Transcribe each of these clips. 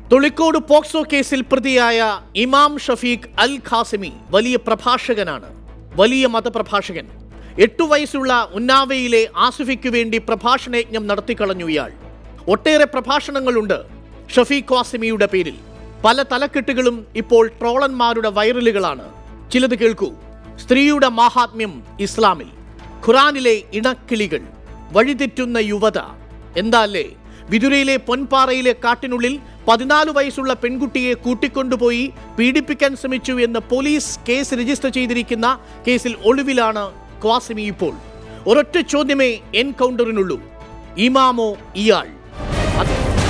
Tholicode POCSO കേസിൽ പ്രതിയായ ഇമാം ഷഫീഖ് അൽ ഖാസിമി വലിയ പ്രഭാഷകനാണ് വലിയ മതപ്രഭാഷകൻ എട്ടു വയസ്സുള്ള ഉന്നാവയിലെ ആസിഫിക്ക് വേണ്ടി പ്രഭാഷണയജ്ഞം നടത്തിക്കളഞ്ഞു ഇയാൾ ഒട്ടേറെ പ്രഭാഷണങ്ങളുണ്ട് ഷഫീഖ് ഖാസിമിയുടെ പേരിൽ പല തലക്കെട്ടുകളും ഇപ്പോൾ ട്രോളന്മാരുടെ വൈറലുകളാണ് ചിലത് കേൾക്കൂ സ്ത്രീയുടെ മാഹാത്മ്യം ഇസ്ലാമിൽ ഖുറാനിലെ ഇണക്കിളികൾ വഴിതെറ്റുന്ന യുവത എന്താ അല്ലേ വിതുരയിലെ പൊൻപാറയിലെ കാട്ടിനുള്ളിൽ പതിനാല് വയസ്സുള്ള പെൺകുട്ടിയെ കൂട്ടിക്കൊണ്ടുപോയി പീഡിപ്പിക്കാൻ ശ്രമിച്ചു എന്ന് പോലീസ് കേസ് രജിസ്റ്റർ ചെയ്തിരിക്കുന്ന കേസിൽ ഒളിവിലാണ് ക്വാസിമി ഇപ്പോൾ ഒരൊറ്റ ചോദ്യമേ എൻകൗണ്ടറിനുള്ളൂ ഇമാമോ ഇയാൾ അത്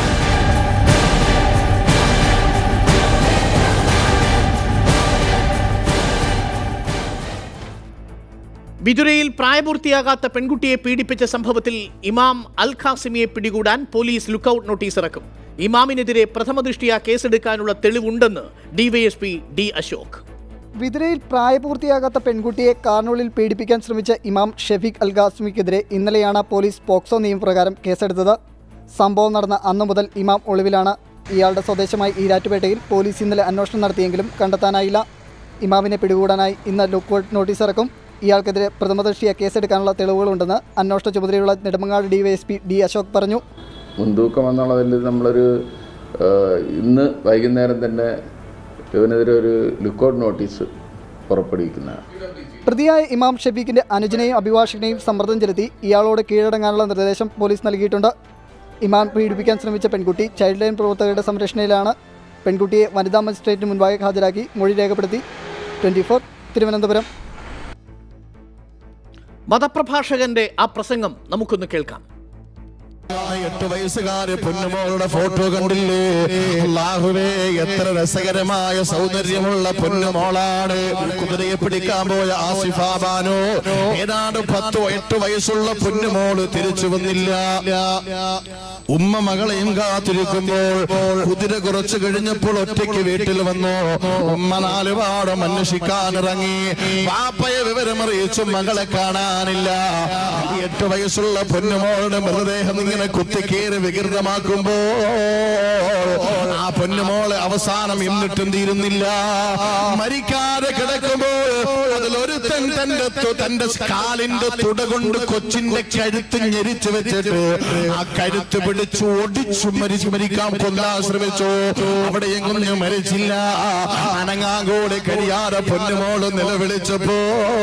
വിതുരയിൽ പ്രായപൂർത്തിയാകാത്ത പെൺകുട്ടിയെ പീഡിപ്പിച്ച സംഭവത്തിൽ ഇമാം അൽ ഖാസിമിയെ പിടികൂടാൻ പോലീസ് ലുക്കൌട്ട് നോട്ടീസ് ഇറക്കും ഇമാമിനെതിരെ പ്രഥമദൃഷ്ടിയ കേസെടുക്കാനുള്ള തെളിവുണ്ടെന്ന് ഡിവൈഎസ്പി ഡി അശോക് വിതുരയിൽ പ്രായപൂർത്തിയാകാത്ത പെൺകുട്ടിയെ കാർണൂളിൽ പീഡിപ്പിക്കാൻ ശ്രമിച്ച ഇമാം ഷെഫീഖ് അൽ ഖാസ്മിക്കെതിരെ ഇന്നലെയാണ് പോലീസ് പോക്സോ നിയമപ്രകാരം കേസെടുത്തത് സംഭവം നടന്ന അന്നു മുതൽ ഇമാം ഒളിവിലാണ് ഇയാളുടെ സ്വദേശമായ ഈരാറ്റുപേട്ടയിൽ പോലീസ് ഇന്നലെ അന്വേഷണം നടത്തിയെങ്കിലും കണ്ടെത്താനായില്ല ഇമാമിനെ പിടികൂടാനായി ഇന്ന് ലുക്കൌട്ട് നോട്ടീസ് ഇറക്കും ഇയാൾക്കെതിരെ പ്രഥമദൃഷ്ടിയ കേസെടുക്കാനുള്ള തെളിവുകളുണ്ടെന്ന് അന്വേഷണ ചുമതലയുള്ള നെടുമങ്ങാട് ഡിവൈഎസ്പി ഡി അശോക് പറഞ്ഞു മുൻതൂക്കം എന്നുള്ളതിൽ നമ്മളൊരു ആ, ഇന്ന് വൈകുന്നേരം തന്നെ ഇവനെതിരെ ഒരു ലുക്കൗട്ട് നോട്ടീസ് പുറപ്പെടുവിക്കുന്നതാണ് പ്രതിയായ ഇമാം ഷെഫീഖിന്റെ അനുജനെയും അഭിഭാഷകനെയും സമ്മർദ്ദം ചെലുത്തി ഇയാളോട് കീഴടങ്ങാനുള്ള നിർദ്ദേശം പോലീസ് നൽകിയിട്ടുണ്ട് ഇമാം പീഡിപ്പിക്കാൻ ശ്രമിച്ച പെൺകുട്ടി ചൈൽഡ് ലൈൻ പ്രവർത്തകരുടെ സംരക്ഷണയിലാണ് പെൺകുട്ടിയെ വനിതാ മജിസ്ട്രേറ്റിന് മുൻപാകെ ഹാജരാക്കി മൊഴി രേഖപ്പെടുത്തി ട്വൻറ്റി ഫോർ തിരുവനന്തപുരം മതപ്രഭാഷകന്റെ ആ പ്രസംഗം നമുക്കൊന്ന് കേൾക്കാം എട്ട് വയസ്സുകാര് പൊന്നുമോളുടെ ഫോട്ടോ കണ്ടില്ലേ അല്ലാഹുവേ എത്ര രസകരമായ സൗന്ദര്യമുള്ള പൊന്നുമോളാണ് കുതിരയെ പിടിക്കാൻ പോയ ആസിഫ ബാനു ഏതാണ്ട് പത്തോ എട്ട് വയസ്സുള്ള പൊന്നുമോള് തിരിച്ചു വന്നില്ല ഉമ്മ മകളെയും കാത്തിരിക്കുമ്പോൾ കുതിര കുറച്ചു കഴിഞ്ഞപ്പോൾ ഒറ്റയ്ക്ക് വീട്ടിൽ വന്നു ഉമ്മ നാലുപാടും അന്വേഷിക്കാൻ ഇറങ്ങി വാപ്പയെ വിവരമറിയിച്ചു മകളെ കാണാനില്ല ഈ എട്ട് വയസ്സുള്ള പൊന്നുമോളുടെ മൃതദേഹം ഇങ്ങനെ കുത്തിക്കേറി വികൃതമാക്കുമ്പോ ആ പൊന്നുമോളെ അവസാനം എന്നിട്ടും തീരുന്നില്ല മരിക്കാതെ കിടക്കുമ്പോൾ അതിലൊരുത്തൻ തന്റെ തു- തന്റെ കാലിന്റെ തുട കൊണ്ട് കൊച്ചിന്റെ കഴുത്ത് ഞെരിച്ചു വെച്ചിട്ട് ആ കഴുത്ത് പിടിച്ചു ഒടിച്ചു മരിച്ചു മരിക്കാൻ കൊല്ലാൻ ശ്രമിച്ചു അവിടെ എങ്ങും ഞാൻ മരിച്ചില്ല അനങ്ങാൻ കൂടി കഴിയാതെ പൊന്നുമോള് നിലവിളിച്ചപ്പോ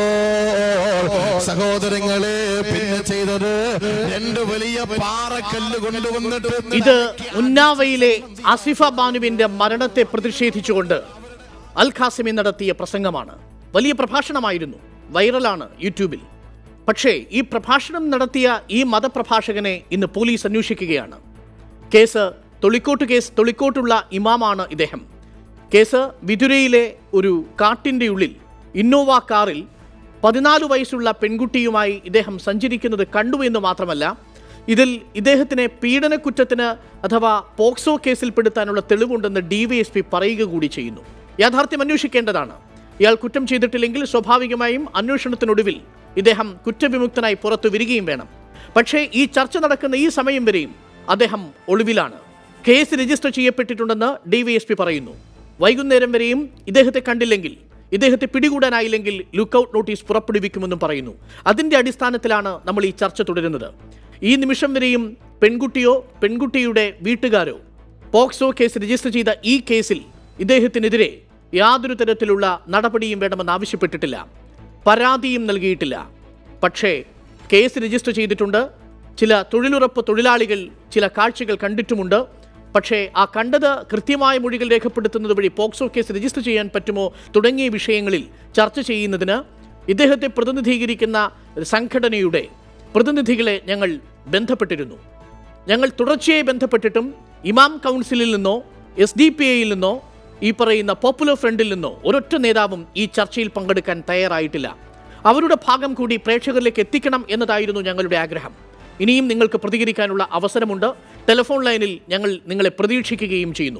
സഹോദരങ്ങളെ പിന്നെ ചെയ്തത് രണ്ട് വലിയ പാറക്കല്ല് കൊണ്ടുവന്നിട്ട് ഇത് ഉന്നാവയിലെ ആസിഫ ബാനുവിന്റെ മരണത്തെ പ്രതിഷേധിച്ചുകൊണ്ട് അൽ ഖാസിമി നടത്തിയ പ്രസംഗമാണ് വലിയ പ്രഭാഷണമായിരുന്നു വൈറലാണ് യൂട്യൂബിൽ പക്ഷേ ഈ പ്രഭാഷണം നടത്തിയ ഈ മതപ്രഭാഷകനെ ഇന്ന് പോലീസ് അന്വേഷിക്കുകയാണ് കേസ് തൊളിക്കോട്ട് കേസ് തൊളിക്കോട്ടുള്ള ഇമാമാണ് ഇദ്ദേഹം കേസ് വിതുരയിലെ ഒരു കാട്ടിൻ്റെ ഉള്ളിൽ ഇന്നോവ കാറിൽ പതിനാല് വയസ്സുള്ള പെൺകുട്ടിയുമായി ഇദ്ദേഹം സഞ്ചരിക്കുന്നത് കണ്ടു എന്ന് മാത്രമല്ല ഇതിൽ ഇദ്ദേഹത്തിനെ പീഡനക്കുറ്റത്തിന് അഥവാ പോക്സോ കേസിൽപ്പെടുത്താനുള്ള തെളിവുണ്ടെന്ന് ഡിവൈഎസ്പി പറയുക കൂടി ചെയ്യുന്നു യാഥാർത്ഥ്യം അന്വേഷിക്കേണ്ടതാണ് ഇയാൾ കുറ്റം ചെയ്തിട്ടില്ലെങ്കിൽ സ്വാഭാവികമായും അന്വേഷണത്തിനൊടുവിൽ ഇദ്ദേഹം കുറ്റവിമുക്തനായി പുറത്തു വരികയും വേണം പക്ഷേ ഈ ചർച്ച നടക്കുന്ന ഈ സമയം വരെയും അദ്ദേഹം ഒളിവിലാണ് കേസ് രജിസ്റ്റർ ചെയ്യപ്പെട്ടിട്ടുണ്ടെന്ന് ഡിവൈഎസ്പി പറയുന്നു വൈകുന്നേരം വരെയും ഇദ്ദേഹത്തെ കണ്ടില്ലെങ്കിൽ ഇദ്ദേഹത്തെ പിടികൂടാനായില്ലെങ്കിൽ ലുക്കൌട്ട് നോട്ടീസ് പുറപ്പെടുവിക്കുമെന്നും പറയുന്നു അതിന്റെ അടിസ്ഥാനത്തിലാണ് നമ്മൾ ഈ ചർച്ച തുടരുന്നത് ഈ നിമിഷം വരെയും പെൺകുട്ടിയോ പെൺകുട്ടിയുടെ വീട്ടുകാരോ പോക്സോ കേസ് രജിസ്റ്റർ ചെയ്ത ഈ കേസിൽ ഇദ്ദേഹത്തിനെതിരെ യാതൊരു തരത്തിലുള്ള നടപടിയും വേണമെന്ന് ആവശ്യപ്പെട്ടിട്ടില്ല പരാതിയും നൽകിയിട്ടില്ല പക്ഷേ കേസ് രജിസ്റ്റർ ചെയ്തിട്ടുണ്ട് ചില തൊഴിലുറപ്പ് തൊഴിലാളികൾ ചില കാഴ്ചകൾ കണ്ടിട്ടുമുണ്ട് പക്ഷേ ആ കണ്ടത് കൃത്യമായ മൊഴികൾ രേഖപ്പെടുത്തുന്നത് വഴി പോക്സോ കേസ് രജിസ്റ്റർ ചെയ്യാൻ പറ്റുമോ തുടങ്ങിയ വിഷയങ്ങളിൽ ചർച്ച ചെയ്യുന്നതിന് ഇദ്ദേഹത്തെ പ്രതിനിധീകരിക്കുന്ന സംഘടനയുടെ പ്രതിനിധികളെ ഞങ്ങൾ ബന്ധപ്പെട്ടിരുന്നു ഞങ്ങൾ തുടർച്ചയായി ബന്ധപ്പെട്ടിട്ടും ഇമാം കൗൺസിലിൽ നിന്നോ എസ് ഡി പി ഐയിൽ നിന്നോ ഈ പറയുന്ന പോപ്പുലർ ഫ്രണ്ടിൽ നിന്നോ ഒരൊറ്റ നേതാവും ഈ ചർച്ചയിൽ പങ്കെടുക്കാൻ തയ്യാറായിട്ടില്ല അവരുടെ ഭാഗം കൂടി പ്രേക്ഷകരിലേക്ക് എത്തിക്കണം എന്നതായിരുന്നു ഞങ്ങളുടെ ആഗ്രഹം ഇനിയും നിങ്ങൾക്ക് പ്രതികരിക്കാനുള്ള അവസരമുണ്ട് ടെലിഫോൺ ലൈനിൽ ഞങ്ങൾ നിങ്ങളെ പ്രതീക്ഷിക്കുകയും ചെയ്യുന്നു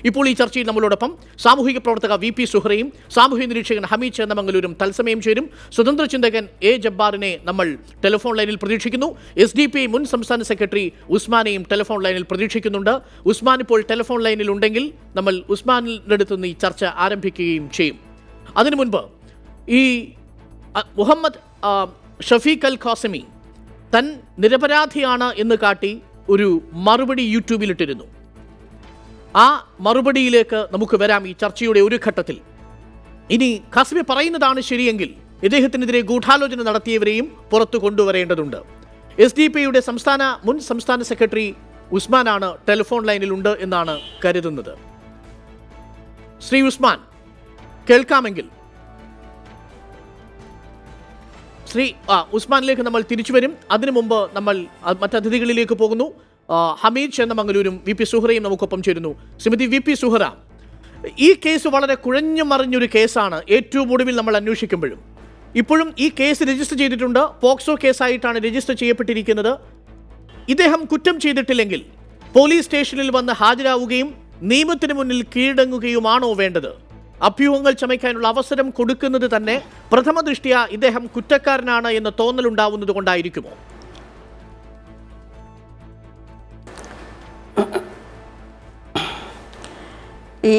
ഇപ്പോൾ ഈ ചർച്ചയിൽ നമ്മളോടൊപ്പം സാമൂഹിക പ്രവർത്തക വി പി സുഹറയും സാമൂഹ്യ നിരീക്ഷകൻ ഹമീദ് ചേന്നമംഗലൂരും തത്സമയം ചേരും സ്വതന്ത്ര ചിന്തകൻ എ ജബ്ബാറിനെ നമ്മൾ ടെലിഫോൺ ലൈനിൽ പ്രതീക്ഷിക്കുന്നു എസ് ഡി പി മുൻ സംസ്ഥാന സെക്രട്ടറി ഉസ്മാനെയും ടെലിഫോൺ ലൈനിൽ പ്രതീക്ഷിക്കുന്നുണ്ട് ഉസ്മാൻ ഇപ്പോൾ ടെലിഫോൺ ലൈനിൽ ഉണ്ടെങ്കിൽ നമ്മൾ ഉസ്മാനിൻ്റെ അടുത്ത് നിന്ന് ഈ ചർച്ച ആരംഭിക്കുകയും ചെയ്യും അതിനു മുൻപ് ഈ അ, മുഹമ്മദ് ആ, ഷഫീഖ് അൽ ഖാസിമി തൻ നിരപരാധിയാണ് എന്ന് കാട്ടി ഒരു മറുപടി യൂട്യൂബിലിട്ടിരുന്നു ആ മറുപടിയിലേക്ക് നമുക്ക് വരാം ഈ ചർച്ചയുടെ ഒരു ഘട്ടത്തിൽ ഇനി ഖാസിമി പറയുന്നതാണ് ശരിയെങ്കിൽ ഇദ്ദേഹത്തിനെതിരെ ഗൂഢാലോചന നടത്തിയവരെയും പുറത്തു കൊണ്ടുവരേണ്ടതുണ്ട് എസ് ഡി പിയുടെ സംസ്ഥാന മുൻ സംസ്ഥാന സെക്രട്ടറി ഉസ്മാനാണ് ടെലിഫോൺ ലൈനിലുണ്ട് എന്നാണ് കരുതുന്നത് ശ്രീ ഉസ്മാൻ കേൾക്കാമെങ്കിൽ ശ്രീ ആ ഉസ്മാനിലേക്ക് നമ്മൾ തിരിച്ചു വരും അതിനു മുമ്പ് നമ്മൾ അ- മറ്റതിഥികളിലേക്ക് പോകുന്നു ആ, ഹമീദ് ചെന്നമംഗലൂരും വി പി സുഹറയും നമുക്കൊപ്പം ചേരുന്നു ശ്രീമതി വി പി സുഹറ ഈ കേസ് വളരെ കുഴഞ്ഞു മറിഞ്ഞൊരു കേസാണ് ഏറ്റവും ഒടുവിൽ നമ്മൾ അന്വേഷിക്കുമ്പോഴും ഇപ്പോഴും ഈ കേസ് രജിസ്റ്റർ ചെയ്തിട്ടുണ്ട് പോക്സോ കേസായിട്ടാണ് രജിസ്റ്റർ ചെയ്യപ്പെട്ടിരിക്കുന്നത് ഇദ്ദേഹം കുറ്റം ചെയ്തിട്ടില്ലെങ്കിൽ പോലീസ് സ്റ്റേഷനിൽ വന്ന് ഹാജരാവുകയും നിയമത്തിന് മുന്നിൽ കീഴടങ്ങുകയുമാണോ വേണ്ടത് അഭ്യൂഹങ്ങൾ ചമയ്ക്കാനുള്ള അവസരം കൊടുക്കുന്നത് തന്നെ പ്രഥമ ദൃഷ്ട്യാ ഇദ്ദേഹം കുറ്റക്കാരനാണ് എന്ന തോന്നലുണ്ടാവുന്നത് കൊണ്ടായിരിക്കുമോ ഈ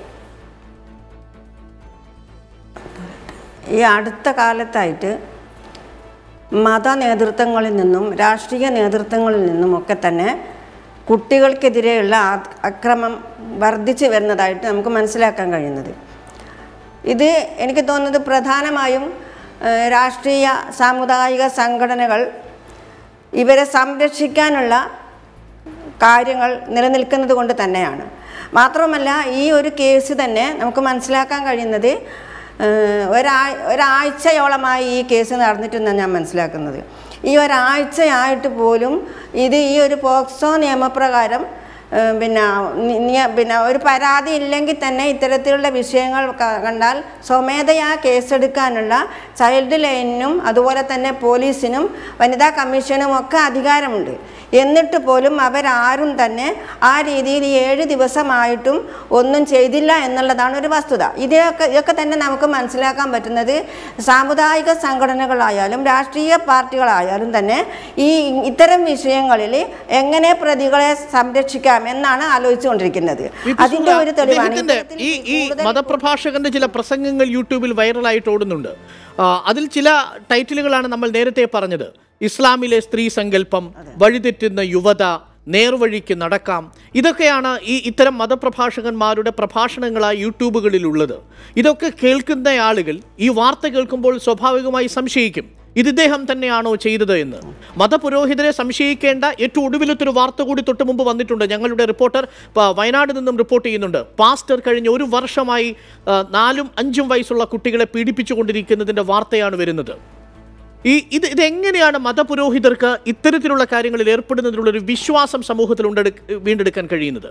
ഈ അടുത്ത കാലത്തായിട്ട് മത നേതൃത്വങ്ങളിൽ നിന്നും രാഷ്ട്രീയ നേതൃത്വങ്ങളിൽ നിന്നും ഒക്കെ തന്നെ കുട്ടികൾക്കെതിരെയുള്ള ആ- അക്രമം വർദ്ധിച്ചു വരുന്നതായിട്ട് നമുക്ക് മനസ്സിലാക്കാൻ കഴിയുന്നത് ഇത് എനിക്ക് തോന്നുന്നത് പ്രധാനമായും ഏഹ്, രാഷ്ട്രീയ സാമുദായിക സംഘടനകൾ ഇവരെ സംരക്ഷിക്കാനുള്ള കാര്യങ്ങൾ നിലനിൽക്കുന്നത് കൊണ്ട് തന്നെയാണ് മാത്രമല്ല ഈ ഒരു കേസ് തന്നെ നമുക്ക് മനസ്സിലാക്കാൻ കഴിയുന്നത് ഏഹ്, ഒരാ ഒരാഴ്ചയോളമായി ഈ കേസ് നടന്നിട്ടെന്നാണ് ഞാൻ മനസ്സിലാക്കുന്നത് ഈ ഒരാഴ്ചയായിട്ട് പോലും ഇത് ഈ ഒരു പോക്സോ നിയമപ്രകാരം ഏഹ്, പിന്നെ നി- നിയ- പിന്നെ ഒരു പരാതി ഇല്ലെങ്കിൽ തന്നെ ഇത്തരത്തിലുള്ള വിഷയങ്ങൾ ക- കണ്ടാൽ സ്വമേധയാ കേസെടുക്കാനുള്ള ചൈൽഡ് ലൈനിനും അതുപോലെ തന്നെ പോലീസിനും വനിതാ കമ്മീഷനും ഒക്കെ അധികാരമുണ്ട് എന്നിട്ട് പോലും അവരാരും തന്നെ ആ രീതിയിൽ ഈ ഏഴ് ദിവസമായിട്ടും ഒന്നും ചെയ്തില്ല എന്നുള്ളതാണ് ഒരു വസ്തുത ഇതൊക്കെ ഇതൊക്കെ തന്നെ നമുക്ക് മനസ്സിലാക്കാൻ പറ്റുന്നത് സാമുദായിക സംഘടനകളായാലും രാഷ്ട്രീയ പാർട്ടികളായാലും തന്നെ ഈ ഇത്തരം വിഷയങ്ങളിൽ എങ്ങനെ പ്രതികളെ സംരക്ഷിക്കാം എന്നാണ് ആലോചിച്ചുകൊണ്ടിരിക്കുന്നത് വി പി അതിന്റെ സുഹറ, ഒരു തെളിവാണ് ഇദ്ദേഹത്തിന്റെ ഇത്തരത്തിൽ ഈ ഈ കൂടുതൽ മതപ്രഭാഷകന്റെ ചില പ്രസംഗങ്ങൾ യൂട്യൂബിൽ വൈറലായിട്ട് ഓടുന്നുണ്ട് ആ, അതിൽ ചില ടൈറ്റിലുകളാണ് നമ്മൾ നേരത്തെ പറഞ്ഞത് ഇസ്ലാമിലെ സ്ത്രീ സങ്കല്പം വഴിതെറ്റുന്ന യുവത നേർവഴിക്ക് നടക്കാം ഇതൊക്കെയാണ് ഈ ഇത്തരം മതപ്രഭാഷകന്മാരുടെ പ്രഭാഷണങ്ങളായി യൂട്യൂബുകളിലുള്ളത് ഇതൊക്കെ കേൾക്കുന്ന ആളുകൾ ഈ വാർത്ത കേൾക്കുമ്പോൾ സ്വാഭാവികമായി സംശയിക്കും ഇത് ഇദ്ദേഹം തന്നെയാണോ ചെയ്തത് എന്ന് മതപുരോഹിതരെ സംശയിക്കേണ്ട ഏറ്റവും ഒടുവിലത്തെ ഒരു വാർത്ത കൂടി തൊട്ട് മുമ്പ് വന്നിട്ടുണ്ട് ഞങ്ങളുടെ റിപ്പോർട്ടർ പ- വയനാട് നിന്നും റിപ്പോർട്ട് ചെയ്യുന്നുണ്ട് പാസ്റ്റർ കഴിഞ്ഞ ഒരു വർഷമായി ആ, നാലും അഞ്ചും വയസ്സുള്ള കുട്ടികളെ പീഡിപ്പിച്ചുകൊണ്ടിരിക്കുന്നതിന്റെ വാർത്തയാണ് വരുന്നത് ഈ ഇത് ഇതെങ്ങനെയാണ് മതപുരോഹിതർക്ക് ഇത്തരത്തിലുള്ള കാര്യങ്ങളിൽ ഏർപ്പെടുന്നതിനുള്ള ഒരു വിശ്വാസം സമൂഹത്തിൽ ഉണ്ടെടു വീണ്ടെടുക്കാൻ കഴിയുന്നത്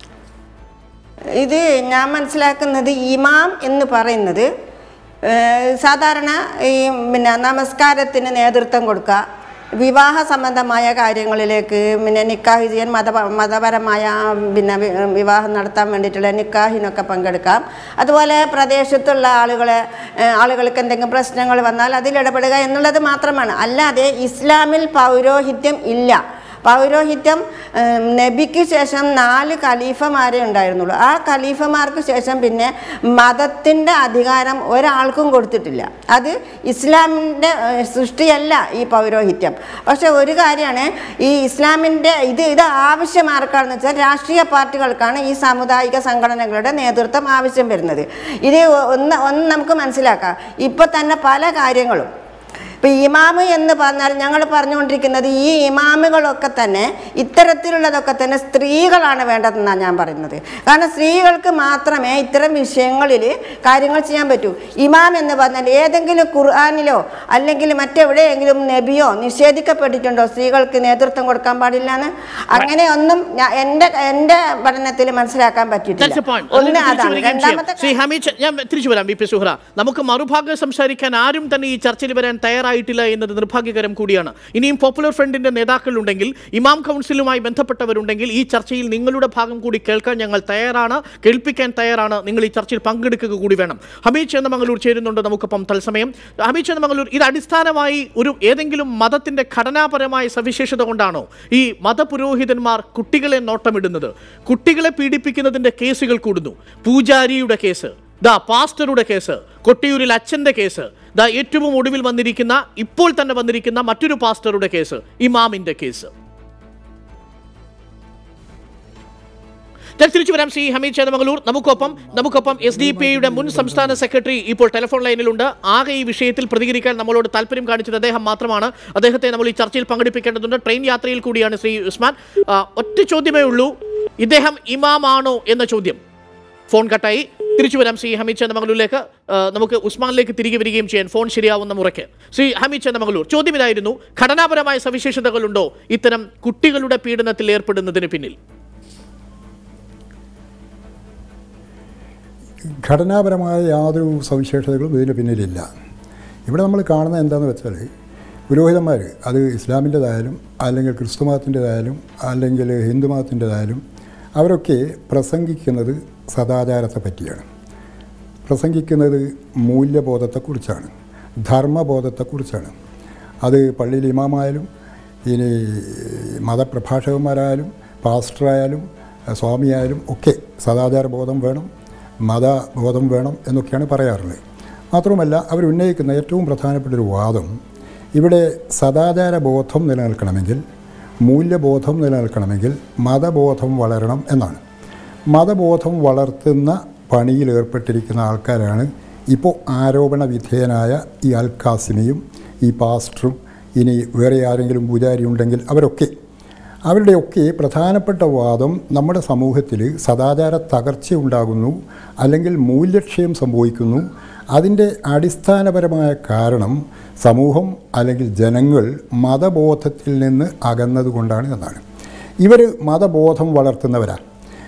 ഇത് ഞാൻ മനസ്സിലാക്കുന്നത് ഇമാം എന്ന് പറയുന്നത് ഏഹ്, സാധാരണ ഈ പിന്നെ നമസ്കാരത്തിന് നേതൃത്വം കൊടുക്കുക വിവാഹ സംബന്ധമായ കാര്യങ്ങളിലേക്ക് പിന്നെ നിക്കാഹ് ചെയ്യാൻ മത മതപരമായ പിന്നെ വി- വിവാഹം നടത്താൻ വേണ്ടിയിട്ടുള്ള നിക്കാഹിനൊക്കെ പങ്കെടുക്കാം അതുപോലെ പ്രദേശത്തുള്ള ആളുകളെ ഏഹ്, ആളുകൾക്ക് എന്തെങ്കിലും പ്രശ്നങ്ങൾ വന്നാൽ അതിൽ ഇടപെടുക എന്നുള്ളത് മാത്രമാണ് അല്ലാതെ ഇസ്ലാമിൽ പൗരോഹിത്യം ഇല്ല പൗരോഹിത്യം ഏം, നബിക്ക് ശേഷം നാല് ഖലീഫമാരെ ഉണ്ടായിരുന്നുള്ളൂ ആ ഖലീഫമാർക്ക് ശേഷം പിന്നെ മതത്തിൻ്റെ അധികാരം ഒരാൾക്കും കൊടുത്തിട്ടില്ല അത് ഇസ്ലാമിൻ്റെ ഏഹ്, സൃഷ്ടിയല്ല ഈ പൗരോഹിത്യം പക്ഷെ ഒരു കാര്യമാണ് ഈ ഇസ്ലാമിൻ്റെ ഇത് ഇത് ആവശ്യം ആർക്കാണെന്ന് വെച്ചാൽ രാഷ്ട്രീയ പാർട്ടികൾക്കാണ് ഈ സാമുദായിക സംഘടനകളുടെ നേതൃത്വം ആവശ്യം വരുന്നത് ഇത് ഒന്ന് ഒന്ന് നമുക്ക് മനസ്സിലാക്കാം ഇപ്പോൾ തന്നെ പല കാര്യങ്ങളും ഇപ്പം ഇമാമ് എന്ന് പറഞ്ഞാൽ ഞങ്ങൾ പറഞ്ഞുകൊണ്ടിരിക്കുന്നത് ഈ ഇമാമുകളൊക്കെ തന്നെ ഇത്തരത്തിലുള്ളതൊക്കെ തന്നെ സ്ത്രീകളാണ് വേണ്ടതെന്നാണ് ഞാൻ പറയുന്നത് കാരണം സ്ത്രീകൾക്ക് മാത്രമേ ഇത്തരം വിഷയങ്ങളിൽ കാര്യങ്ങൾ ചെയ്യാൻ പറ്റൂ ഇമാം എന്ന് പറഞ്ഞാൽ ഏതെങ്കിലും ഖുർആാനിലോ അല്ലെങ്കിൽ മറ്റെവിടെയെങ്കിലും നബിയോ നിഷേധിക്കപ്പെട്ടിട്ടുണ്ടോ സ്ത്രീകൾക്ക് നേതൃത്വം കൊടുക്കാൻ പാടില്ല എന്ന് അങ്ങനെയൊന്നും ഞാൻ എൻ്റെ എൻ്റെ പഠനത്തിൽ മനസ്സിലാക്കാൻ That's the പറ്റിയിട്ടില്ല point. ഒന്ന് അതിലേക്ക് തിരിച്ചു അതാണ് വരികയും ചെയ്യാം. രണ്ടാമത്തെ ശ്രീ ഹമീദ് ഞാൻ തിരിച്ചു വരാം വി പി സുഹ്ര നമുക്ക് മറുഭാഗം സംസാരിക്കാൻ ആരും തന്നെ ഈ ചർച്ചയിൽ വരാൻ തയ്യാറായി തയ്യാറായിട്ടില്ല എന്നത് നിർഭാഗ്യകരം കൂടിയാണ് ഇനിയും പോപ്പുലർ ഫ്രണ്ടിന്റെ നേതാക്കളുണ്ടെങ്കിൽ ഇമാം കൗൺസിലുമായി ബന്ധപ്പെട്ടവരുണ്ടെങ്കിൽ ഈ ചർച്ചയിൽ നിങ്ങളുടെ ഭാഗം കൂടി കേൾക്കാൻ ഞങ്ങൾ തയ്യാറാണ് കേൾപ്പിക്കാൻ തയ്യാറാണ് നിങ്ങൾ ഈ ചർച്ചയിൽ പങ്കെടുക്കുക കൂടി വേണം ഹമീദ് ചേന്നമംഗലൂർ ചേരുന്നുണ്ട് നമുക്കൊപ്പം തത്സമയം ഹമീദ് ചേന്നമംഗലൂർ ഇത് അടിസ്ഥാനമായി ഒരു ഏതെങ്കിലും മതത്തിന്റെ ഘടനാപരമായ സവിശേഷത കൊണ്ടാണോ ഈ മതപുരോഹിതന്മാർ കുട്ടികളെ നോട്ടമിടുന്നത് കുട്ടികളെ പീഡിപ്പിക്കുന്നതിന്റെ കേസുകൾ കൂടുന്നു പൂജാരിയുടെ കേസ് ദാ പാസ്റ്ററുടെ കേസ് കൊട്ടിയൂരിൽ അച്ഛന്റെ കേസ് ദാ ഏറ്റവും ഒടുവിൽ വന്നിരിക്കുന്ന ഇപ്പോൾ തന്നെ വന്നിരിക്കുന്ന മറ്റൊരു പാസ്റ്ററുടെ കേസ് ഇമാമിന്റെ കേസ് ഞാൻ തിരിച്ചു വരാം ശ്രീ ഹമീദ് ചേതമംഗലൂർ നമുക്കൊപ്പം നമുക്കൊപ്പം എസ് ഡി പി ഐയുടെ മുൻ സംസ്ഥാന സെക്രട്ടറി ഇപ്പോൾ ടെലിഫോൺ ലൈനിലുണ്ട് ആകെ ഈ വിഷയത്തിൽ പ്രതികരിക്കാൻ നമ്മളോട് താല്പര്യം കാണിച്ചത് അദ്ദേഹം മാത്രമാണ് അദ്ദേഹത്തെ നമ്മൾ ഈ ചർച്ചയിൽ പങ്കെടുപ്പിക്കേണ്ടതുണ്ട് ട്രെയിൻ യാത്രയിൽ കൂടിയാണ് ശ്രീ ഉസ്മാൻ ആ, ഒറ്റ ചോദ്യമേ ഉള്ളൂ ഇദ്ദേഹം ഇമാമാണോ എന്ന ചോദ്യം ഫോൺ കട്ടായി തിരിച്ചു വരാം ശ്രീ ഹമീദ് ചന്ദമംഗലൂരിലേക്ക് ആ, നമുക്ക് ഉസ്മാനിലേക്ക് തിരികെ വരികയും ചെയ്യാൻ ഫോൺ ശരിയാവുന്ന മുറയ്ക്ക് ശ്രീ ഹമീദ് ചന്ദമംഗലൂർ ചോദ്യം ഇതായിരുന്നു ഘടനാപരമായ സവിശേഷതകളുണ്ടോ ഇത്തരം കുട്ടികളുടെ പീഡനത്തിൽ ഏർപ്പെടുന്നതിന് പിന്നിൽ ഘടനാപരമായ യാതൊരു സവിശേഷതകളും ഇതിന് പിന്നിലില്ല ഇവിടെ നമ്മൾ കാണുന്നത് എന്താണെന്ന് വെച്ചാൽ പുരോഹിതന്മാർ അത് ഇസ്ലാമിൻ്റെതായാലും അല്ലെങ്കിൽ ക്രിസ്തു മതത്തിൻ്റെതായാലും അല്ലെങ്കിൽ ഹിന്ദു മതത്തിൻ്റെതായാലും അവരൊക്കെ പ്രസംഗിക്കുന്നത് സദാചാരത്തെ പറ്റിയാണ് പ്രസംഗിക്കുന്നത് മൂല്യബോധത്തെക്കുറിച്ചാണ് ധർമ്മബോധത്തെക്കുറിച്ചാണ് അത് പള്ളിയിൽ ഇമാമായാലും ഇനി മതപ്രഭാഷകന്മാരായാലും പാസ്റ്ററായാലും സ്വാമിയായാലും ഒക്കെ സദാചാര ബോധം വേണം മതബോധം വേണം എന്നൊക്കെയാണ് പറയാറുള്ളത് മാത്രമല്ല അവർ ഉന്നയിക്കുന്ന ഏറ്റവും പ്രധാനപ്പെട്ട ഒരു വാദം ഇവിടെ സദാചാര ബോധം നിലനിൽക്കണമെങ്കിൽ മൂല്യബോധം നിലനിൽക്കണമെങ്കിൽ മതബോധം വളരണം എന്നാണ് മതബോധം വളർത്തുന്ന പണിയിൽ ഏർപ്പെട്ടിരിക്കുന്ന ആൾക്കാരാണ് ഇപ്പോൾ ആരോപണ വിധേയനായ ഈ അൽ ഖാസിമിയും ഈ പാസ്റ്ററും ഇനി വേറെ ആരെങ്കിലും പൂജാരി ഉണ്ടെങ്കിൽ അവരൊക്കെ അവരുടെയൊക്കെ പ്രധാനപ്പെട്ട വാദം നമ്മുടെ സമൂഹത്തിൽ സദാചാര തകർച്ച ഉണ്ടാകുന്നു അല്ലെങ്കിൽ മൂല്യക്ഷയം സംഭവിക്കുന്നു അതിൻ്റെ അടിസ്ഥാനപരമായ കാരണം സമൂഹം അല്ലെങ്കിൽ ജനങ്ങൾ മതബോധത്തിൽ നിന്ന് അകന്നതുകൊണ്ടാണ് എന്നാണ് ഇവർ മതബോധം വളർത്തുന്നവരാണ്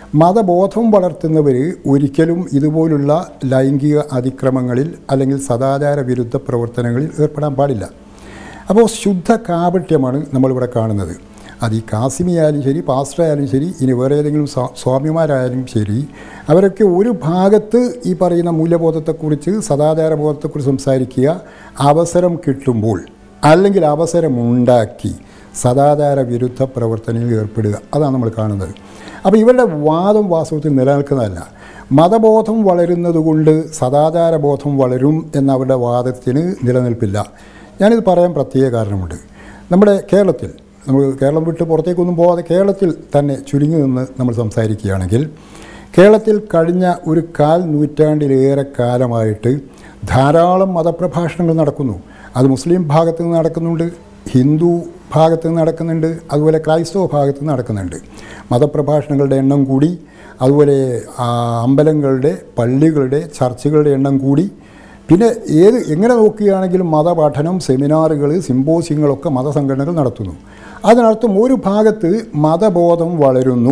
മതബോധം വളർത്തുന്നവർ ഒരിക്കലും ഇതുപോലുള്ള ലൈംഗിക അതിക്രമങ്ങളിൽ അല്ലെങ്കിൽ സദാചാര വിരുദ്ധ പ്രവർത്തനങ്ങളിൽ ഏർപ്പെടാൻ പാടില്ല അപ്പോൾ ശുദ്ധ കാപട്യമാണ് നമ്മളിവിടെ കാണുന്നത് അത് ഈ കാസിമിയായാലും ശരി പാസ്റ്ററായാലും ശരി ഇനി വേറെ ഏതെങ്കിലും സ്വാ- സ്വാമിമാരായാലും ശരി അവരൊക്കെ ഒരു ഭാഗത്ത് ഈ പറയുന്ന മൂല്യബോധത്തെക്കുറിച്ച് സദാചാര ബോധത്തെക്കുറിച്ച് സംസാരിക്കുക അവസരം കിട്ടുമ്പോൾ അല്ലെങ്കിൽ അവസരമുണ്ടാക്കി സദാചാര വിരുദ്ധ പ്രവർത്തനങ്ങളിൽ ഏർപ്പെടുക അതാണ് നമ്മൾ കാണുന്നത് അപ്പോൾ ഇവരുടെ വാദം വാസ്തവത്തിൽ നിലനിൽക്കുന്നതല്ല മതബോധം വളരുന്നതുകൊണ്ട് സദാചാര ബോധം വളരും എന്ന അവരുടെ വാദത്തിന് നിലനിൽപ്പില്ല ഞാനിത് പറയാൻ പ്രത്യേക കാരണമുണ്ട് നമ്മുടെ കേരളത്തിൽ നമ്മൾ കേരളം വിട്ട് പുറത്തേക്കൊന്നും പോകാതെ കേരളത്തിൽ തന്നെ ചുരുങ്ങി നിന്ന് നമ്മൾ സംസാരിക്കുകയാണെങ്കിൽ കേരളത്തിൽ കഴിഞ്ഞ ഒരു കാൽ നൂറ്റാണ്ടിലേറെ കാലമായിട്ട് ധാരാളം മതപ്രഭാഷണങ്ങൾ നടക്കുന്നു അത് മുസ്ലിം ഭാഗത്ത് നിന്ന് നടക്കുന്നുണ്ട് ഹിന്ദു ഭാഗത്ത് നിന്ന് നടക്കുന്നുണ്ട് അതുപോലെ ക്രൈസ്തവ ഭാഗത്ത് നിന്ന് നടക്കുന്നുണ്ട് മതപ്രഭാഷണങ്ങളുടെ എണ്ണം കൂടി അതുപോലെ ആ, അമ്പലങ്ങളുടെ പള്ളികളുടെ ചർച്ചുകളുടെ എണ്ണം കൂടി പിന്നെ ഏത് എങ്ങനെ നോക്കുകയാണെങ്കിലും മതപഠനം സെമിനാറുകൾ സിമ്പോസിയങ്ങളൊക്കെ മതസംഘടനകൾ നടത്തുന്നു അതിനർത്ഥം ഒരു ഭാഗത്ത് മതബോധം വളരുന്നു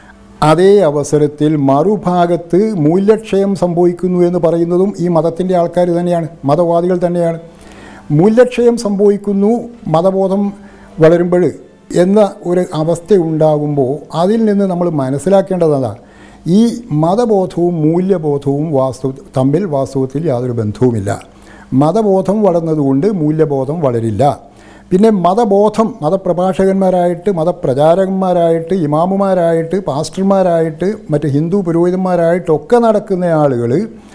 അതേ അവസരത്തിൽ മറുഭാഗത്ത് മൂല്യക്ഷയം സംഭവിക്കുന്നു എന്ന് പറയുന്നതും ഈ മതത്തിൻ്റെ ആൾക്കാർ തന്നെയാണ് മതവാദികൾ തന്നെയാണ് മൂല്യക്ഷയം സംഭവിക്കുന്നു മതബോധം വളരുമ്പോൾ എന്ന ഒരു അവസ്ഥ ഉണ്ടാകുമ്പോൾ അതിൽ നിന്ന് നമ്മൾ മനസ്സിലാക്കേണ്ടതാണ് ഈ മതബോധവും മൂല്യബോധവും വാസ്തു തമ്മിൽ വാസ്തവത്തിൽ യാതൊരു ബന്ധവുമില്ല മതബോധം വളർന്നതുകൊണ്ട് മൂല്യബോധം വളരില്ല പിന്നെ മതബോധം മതപ്രഭാഷകന്മാരായിട്ട് മതപ്രചാരകന്മാരായിട്ട് ഇമാമുമാരായിട്ട് പാസ്റ്റർമാരായിട്ട് മറ്റ് ഹിന്ദു പുരോഹിതന്മാരായിട്ടൊക്കെ നടക്കുന്ന ആളുകൾ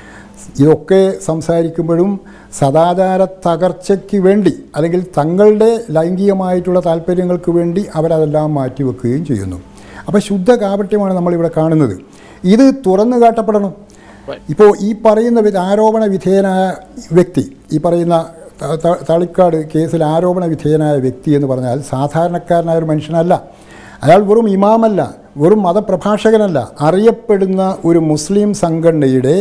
ഇതൊക്കെ സംസാരിക്കുമ്പോഴും സദാചാര തകർച്ചയ്ക്ക് വേണ്ടി അല്ലെങ്കിൽ തങ്ങളുടെ ലൈംഗികമായിട്ടുള്ള താല്പര്യങ്ങൾക്ക് വേണ്ടി അവരതെല്ലാം മാറ്റിവെക്കുകയും ചെയ്യുന്നു അപ്പോൾ ശുദ്ധ കാപട്യമാണ് നമ്മളിവിടെ കാണുന്നത് ഇത് തുറന്നു കാട്ടപ്പെടണം ഇപ്പോൾ ഈ പറയുന്ന വി- ആരോപണ വിധേയനായ വ്യക്തി ഈ പറയുന്ന ത- ത- തളിക്കാട് കേസിൽ ആരോപണ വിധേയനായ വ്യക്തി എന്ന് പറഞ്ഞാൽ സാധാരണക്കാരനായ ഒരു മനുഷ്യനല്ല അയാൾ വെറും ഇമാമല്ല വെറും മതപ്രഭാഷകനല്ല അറിയപ്പെടുന്ന ഒരു മുസ്ലിം സംഘടനയുടെ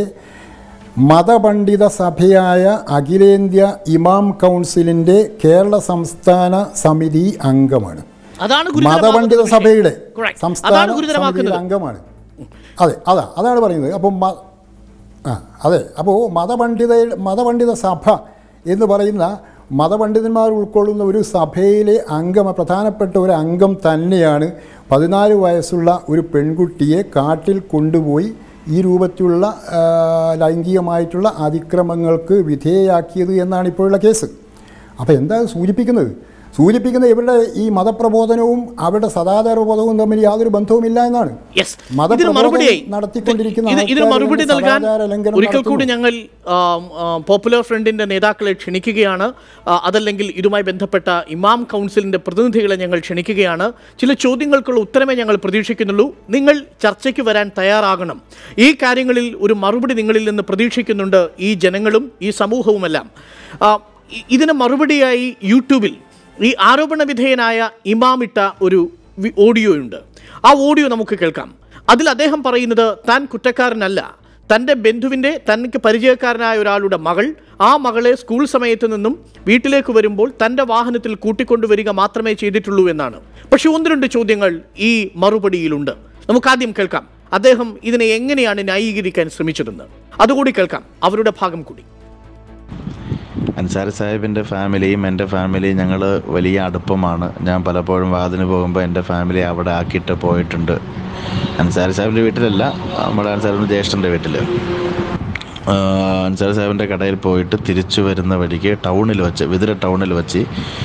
മതപണ്ഡിത സഭയായ അഖിലേന്ത്യാ ഇമാം കൗൺസിലിൻ്റെ കേരള സംസ്ഥാന സമിതി അംഗമാണ് അതാണ് ഗുരുതരമാകുന്നത് മതപണ്ഡിത വിഷയം. സഭയുടെ Correct. സംസ്ഥാന അതാണ് സമിതിയുടെ ഗുരുതരമാക്കുന്നത് അംഗമാണ് അതെ അതാ അതാണ് പറയുന്നത് അപ്പം മ- ആ അതെ അപ്പോൾ മതപണ്ഡിത മതപണ്ഡിത സഭ എന്ന് പറയുന്ന മതപണ്ഡിതന്മാർ ഉൾക്കൊള്ളുന്ന ഒരു സഭയിലെ അംഗം പ്രധാനപ്പെട്ട ഒരു അംഗം തന്നെയാണ് പതിനാല് വയസ്സുള്ള ഒരു പെൺകുട്ടിയെ കാട്ടിൽ കൊണ്ടുപോയി ഈ രൂപത്തിലുള്ള ആ, ലൈംഗികമായിട്ടുള്ള അതിക്രമങ്ങൾക്ക് വിധേയയാക്കിയത് എന്നാണ് ഇപ്പോഴുള്ള കേസ് അപ്പോൾ എന്താ ഇത് സൂചിപ്പിക്കുന്നത് സൂചിപ്പിക്കുന്നത് ഇവരുടെ ഈ മതപ്രബോധനവും അവരുടെ സദാചാരബോധവും തമ്മിൽ യാതൊരു ബന്ധവുമില്ല എന്നാണ് യെസ് ഇതിന് മതപ്രബോധനം മറുപടിയായി നടത്തിക്കൊണ്ടിരിക്കുന്ന ഇത് ഇതിന് ആൾക്കാർ മറുപടി ഇതിന് നൽകാൻ സദാചാര ലംഘനം ഒരിക്കൽ കൂടി നടത്തുന്നു. ഞങ്ങൾ ആം, ആം, പോപ്പുലർ ഫ്രണ്ടിന്റെ നേതാക്കളെ ക്ഷണിക്കുകയാണ് ആ, അതല്ലെങ്കിൽ ഇതുമായി ബന്ധപ്പെട്ട ഇമാം കൗൺസിലിന്റെ പ്രതിനിധികളെ ഞങ്ങൾ ക്ഷണിക്കുകയാണ് ചില ചോദ്യങ്ങൾക്കുള്ള ഉത്തരമേ ഞങ്ങൾ പ്രതീക്ഷിക്കുന്നുള്ളൂ നിങ്ങൾ ചർച്ചയ്ക്ക് വരാൻ തയ്യാറാകണം ഈ കാര്യങ്ങളിൽ ഒരു മറുപടി നിങ്ങളിൽ നിന്ന് പ്രതീക്ഷിക്കുന്നുണ്ട് ഈ ജനങ്ങളും ഈ സമൂഹവുമെല്ലാം ആ, ഇ- ഇതിന് മറുപടിയായി യൂട്യൂബിൽ ഈ ആരോപണ വിധേയനായ ഇമാമിട്ട ഒരു വി- ഓഡിയോയുണ്ട് ആ ഓഡിയോ നമുക്ക് കേൾക്കാം അതിൽ അദ്ദേഹം പറയുന്നത് താൻ കുറ്റക്കാരനല്ല തൻ്റെ ബന്ധുവിൻ്റെ തനിക്ക് പരിചയക്കാരനായ ഒരാളുടെ മകൾ ആ മകളെ സ്കൂൾ സമയത്ത് നിന്നും വീട്ടിലേക്ക് വരുമ്പോൾ തൻ്റെ വാഹനത്തിൽ കൂട്ടിക്കൊണ്ടുവരിക മാത്രമേ ചെയ്തിട്ടുള്ളൂ എന്നാണ് പക്ഷെ ഒന്ന് രണ്ട് ചോദ്യങ്ങൾ ഈ മറുപടിയിലുണ്ട് നമുക്കാദ്യം കേൾക്കാം അദ്ദേഹം ഇതിനെ എങ്ങനെയാണ് ന്യായീകരിക്കാൻ ശ്രമിച്ചതെന്ന് അതുകൂടി കേൾക്കാം അവരുടെ ഭാഗം കൂടി അൻസാരി സാഹിബിൻ്റെ ഫാമിലിയും എൻ്റെ ഫാമിലിയും ഞങ്ങൾ വലിയ അടുപ്പമാണ് ഞാൻ പലപ്പോഴും വാതിന് പോകുമ്പോൾ എൻ്റെ ഫാമിലി അവിടെ ആക്കിയിട്ട് പോയിട്ടുണ്ട് അൻസാരി സാഹിബിൻ്റെ വീട്ടിലല്ല നമ്മുടെ അൻസാരിൻ്റെ ജ്യേഷ്ഠൻ്റെ വീട്ടിൽ അൻസാരി സാഹിബിൻ്റെ കടയിൽ പോയിട്ട് തിരിച്ചു വരുന്ന വഴിക്ക് ടൗണിൽ വെച്ച് വിതിര ടൗണിൽ വെച്ച്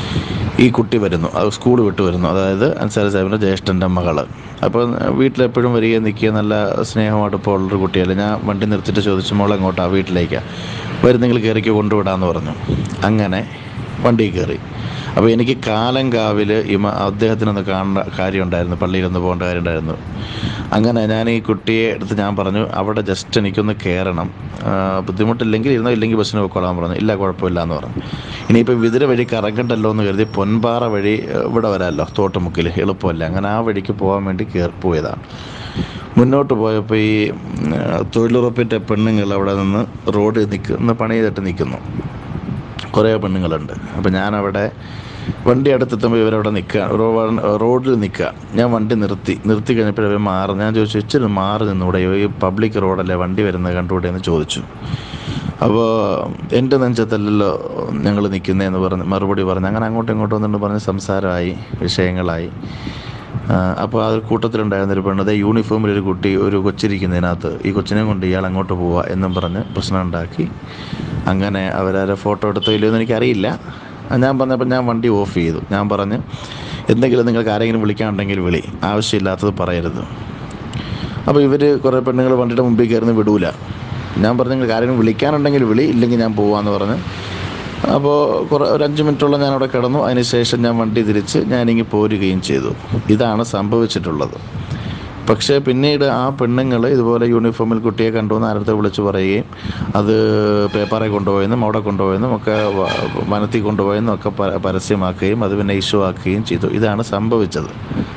ഈ കുട്ടി വരുന്നു അത് സ്കൂൾ വിട്ട് വരുന്നു അതായത് അൻസാരി സാഹിബിൻ്റെ ജ്യേഷ്ഠൻ്റെ മകള് അപ്പോൾ വീട്ടിലെപ്പോഴും വരികയും നിൽക്കുക നല്ല സ്നേഹമായിട്ട് ഇപ്പോൾ ഉള്ളൊരു കുട്ടിയല്ലേ ഞാൻ വണ്ടി നിർത്തിയിട്ട് ചോദിച്ചു മോളെ എങ്ങോട്ടാണ് വീട്ടിലേക്കാണ് വരുന്നെങ്കിൽ കയറിക്ക് കൊണ്ടുവിടാമെന്ന് പറഞ്ഞു അങ്ങനെ വണ്ടിയിൽ കയറി അപ്പോൾ എനിക്ക് കാലങ്കാവിൽ ഇമ അദ്ദേഹത്തിനൊന്ന് കാണേണ്ട കാര്യമുണ്ടായിരുന്നു പള്ളിയിലൊന്ന് പോകേണ്ട കാര്യമുണ്ടായിരുന്നു അങ്ങനെ ഞാൻ ഈ കുട്ടിയെ എടുത്ത് ഞാൻ പറഞ്ഞു അവിടെ ജസ്റ്റ് എനിക്കൊന്ന് കയറണം ആ, ബുദ്ധിമുട്ടില്ലെങ്കിൽ ഇരുന്നോ ഇല്ലെങ്കിൽ ബസ്സിന് പോയിക്കോളാൻ പറഞ്ഞു ഇല്ല കുഴപ്പമില്ല എന്ന് പറഞ്ഞു ഇനിയിപ്പോൾ വിതിര വഴി കറങ്ങണ്ടല്ലോ എന്ന് കരുതി പൊൻപാറ വഴി ഏ, ഇവിടെ വരാമല്ലോ തോട്ടുമുക്കിൽ എളുപ്പമല്ല അങ്ങനെ ആ വഴിക്ക് പോകാൻ വേണ്ടി കയറി പോയതാണ് മുന്നോട്ട് പോയപ്പോൾ ഈ ഉം, തൊഴിലുറപ്പിൻ്റെ പെണ്ണുങ്ങൾ അവിടെ നിന്ന് റോഡിൽ നിൽക്കുന്ന പണി ചെയ്തിട്ട് നിൽക്കുന്നു കുറേ പെണ്ണുങ്ങളുണ്ട് അപ്പോൾ ഞാനവിടെ വണ്ടി അടുത്തെത്തുമ്പോൾ ഇവരവിടെ നിൽക്കുക റോഡിൽ നിൽക്കുക ഞാൻ വണ്ടി നിർത്തി നിർത്തി കഴിഞ്ഞപ്പോൾ ഇവർ മാറി ഞാൻ ചോദിച്ചു ഇച്ചിരി മാറി നിന്നൂടെ ഈ പബ്ലിക് റോഡല്ലേ വണ്ടി വരുന്നത് കണ്ടുകൂടെ എന്ന് ചോദിച്ചു അപ്പോൾ എൻ്റെ നെഞ്ചത്തല്ലല്ലോ ഞങ്ങൾ നിൽക്കുന്നതെന്ന് പറഞ്ഞ് മറുപടി പറഞ്ഞ് അങ്ങനെ അങ്ങോട്ടും ഇങ്ങോട്ടും വന്നിട്ട് പറഞ്ഞ് സംസാരമായി വിഷയങ്ങളായി അപ്പോൾ ആ ഒരു കൂട്ടത്തിലുണ്ടായിരുന്ന ഒരു പെണ്ണ് അതേ യൂണിഫോമിൽ ഒരു കുട്ടി ഒരു കൊച്ചിരിക്കുന്നതിനകത്ത് ഈ കൊച്ചിനെ കൊണ്ട് ഇയാൾ അങ്ങോട്ട് പോവുക എന്നും പറഞ്ഞ് പ്രശ്നം ഉണ്ടാക്കി അങ്ങനെ അവരാരെ ഫോട്ടോ എടുത്തോ ഇല്ലയോ എന്ന് എനിക്കറിയില്ല ആ, ഞാൻ പറഞ്ഞപ്പോൾ ഞാൻ വണ്ടി ഓഫ് ചെയ്തു ഞാൻ പറഞ്ഞ് എന്തെങ്കിലും നിങ്ങൾക്ക് ആരെങ്കിലും വിളിക്കാനുണ്ടെങ്കിൽ വിളി ആവശ്യമില്ലാത്തത് പറയരുത് അപ്പോൾ ഇവർ കുറേ പെണ്ണുങ്ങൾ വണ്ടിയുടെ മുമ്പിൽ കയറുന്ന വിടൂല ഞാൻ പറഞ്ഞു നിങ്ങൾക്ക് ആരെങ്കിലും വിളിക്കാനുണ്ടെങ്കിൽ വിളി ഇല്ലെങ്കിൽ ഞാൻ പോവാന്ന് പറഞ്ഞ് അപ്പോൾ കുറേ ഒരു അഞ്ച് മിനിറ്റോളം ഞാൻ അവിടെ കിടന്നു അതിനുശേഷം ഞാൻ വണ്ടി തിരിച്ച് ഞാനിങ്ങി പോരുകയും ചെയ്തു ഇതാണ് സംഭവിച്ചിട്ടുള്ളത് പക്ഷേ പിന്നീട് ആ പെണ്ണുങ്ങൾ ഇതുപോലെ യൂണിഫോമിൽ കുട്ടിയെ കണ്ടുവന്ന് ആരടുത്ത് വിളിച്ച് പറയുകയും അത് പേപ്പറെ കൊണ്ടുപോയെന്നും അവിടെ കൊണ്ടുപോയെന്നും ഒക്കെ വ- വനത്തിൽ കൊണ്ടുപോയെന്നും ഒക്കെ പ- പരസ്യമാക്കുകയും അത് പിന്നെ ഇഷ്യൂ ആക്കുകയും ചെയ്തു ഇതാണ് സംഭവിച്ചത്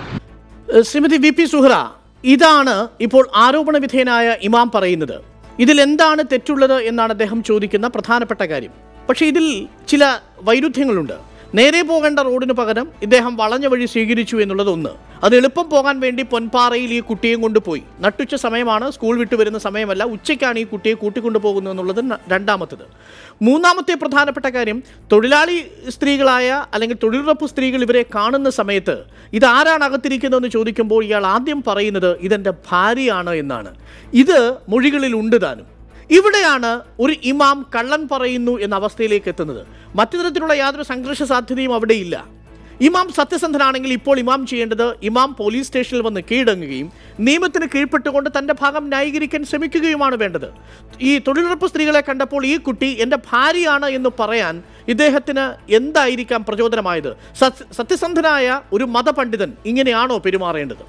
ഏഹ് ശ്രീമതി വി പി സുഹ്റ ഇതാണ് ഇപ്പോൾ ആരോപണ വിധേയനായ ഇമാം പറയുന്നത് ഇതിൽ എന്താണ് തെറ്റുള്ളത് എന്നാണ് അദ്ദേഹം ചോദിക്കുന്ന പ്രധാനപ്പെട്ട കാര്യം പക്ഷേ ഇതിൽ ചില വൈരുദ്ധ്യങ്ങളുണ്ട് നേരെ പോകേണ്ട റോഡിന് പകരം ഇദ്ദേഹം വളഞ്ഞ വഴി സ്വീകരിച്ചു എന്നുള്ളത് ഒന്ന് അത് എളുപ്പം പോകാൻ വേണ്ടി പൊൻപാറയിൽ ഈ കുട്ടിയെ കൊണ്ടുപോയി നട്ടുച്ച സമയമാണ് സ്കൂൾ വിട്ടു വരുന്ന സമയമല്ല ഉച്ചയ്ക്കാണ് ഈ കുട്ടിയെ കൂട്ടിക്കൊണ്ടു പോകുന്നത് എന്നുള്ളത് ന- രണ്ടാമത്തത് മൂന്നാമത്തെ പ്രധാനപ്പെട്ട കാര്യം തൊഴിലാളി സ്ത്രീകളായ അല്ലെങ്കിൽ തൊഴിലുറപ്പ് സ്ത്രീകൾ ഇവരെ കാണുന്ന സമയത്ത് ഇത് ആരാണ് അകത്തിരിക്കുന്നതെന്ന് ചോദിക്കുമ്പോൾ ഇയാൾ ആദ്യം പറയുന്നത് ഇതെൻ്റെ ഭാര്യയാണ് എന്നാണ് ഇത് മൊഴികളിൽ ഉണ്ട് താനും ഇവിടെയാണ് ഒരു ഇമാം കള്ളൻ പറയുന്നു എന്ന അവസ്ഥയിലേക്ക് എത്തുന്നത് മറ്റു തരത്തിലുള്ള യാതൊരു സംഘർഷ സാധ്യതയും അവിടെയില്ല ഇമാം സത്യസന്ധനാണെങ്കിൽ ഇപ്പോൾ ഇമാം ചെയ്യേണ്ടത് ഇമാം പോലീസ് സ്റ്റേഷനിൽ വന്ന് കീഴടങ്ങുകയും നിയമത്തിന് കീഴ്പ്പെട്ടുകൊണ്ട് തൻ്റെ ഭാഗം ന്യായീകരിക്കാൻ ശ്രമിക്കുകയുമാണ് വേണ്ടത് ഈ തൊഴിലുറപ്പ് സ്ത്രീകളെ കണ്ടപ്പോൾ ഈ കുട്ടി എൻ്റെ ഭാര്യയാണ് എന്ന് പറയാൻ ഇദ്ദേഹത്തിന് എന്തായിരിക്കാം പ്രചോദനമായത് സത്യ- സത്യസന്ധനായ ഒരു മതപണ്ഡിതൻ ഇങ്ങനെയാണോ പെരുമാറേണ്ടത്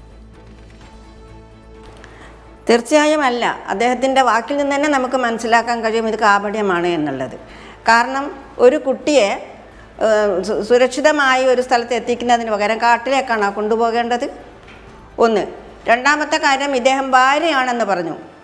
തീർച്ചയായും അല്ല അദ്ദേഹത്തിൻ്റെ വാക്കിൽ നിന്ന് തന്നെ നമുക്ക് മനസ്സിലാക്കാൻ കഴിയും ഇത് കാപട്യമാണ് എന്നുള്ളത് കാരണം ഒരു കുട്ടിയെ ഏഹ്, സു- സുരക്ഷിതമായി ഒരു സ്ഥലത്ത് എത്തിക്കുന്നതിന് പകരം കാട്ടിലേക്കാണോ കൊണ്ടുപോകേണ്ടത് ഒന്ന് രണ്ടാമത്തെ കാര്യം ഇദ്ദേഹം ഭാര്യയാണെന്ന് പറഞ്ഞു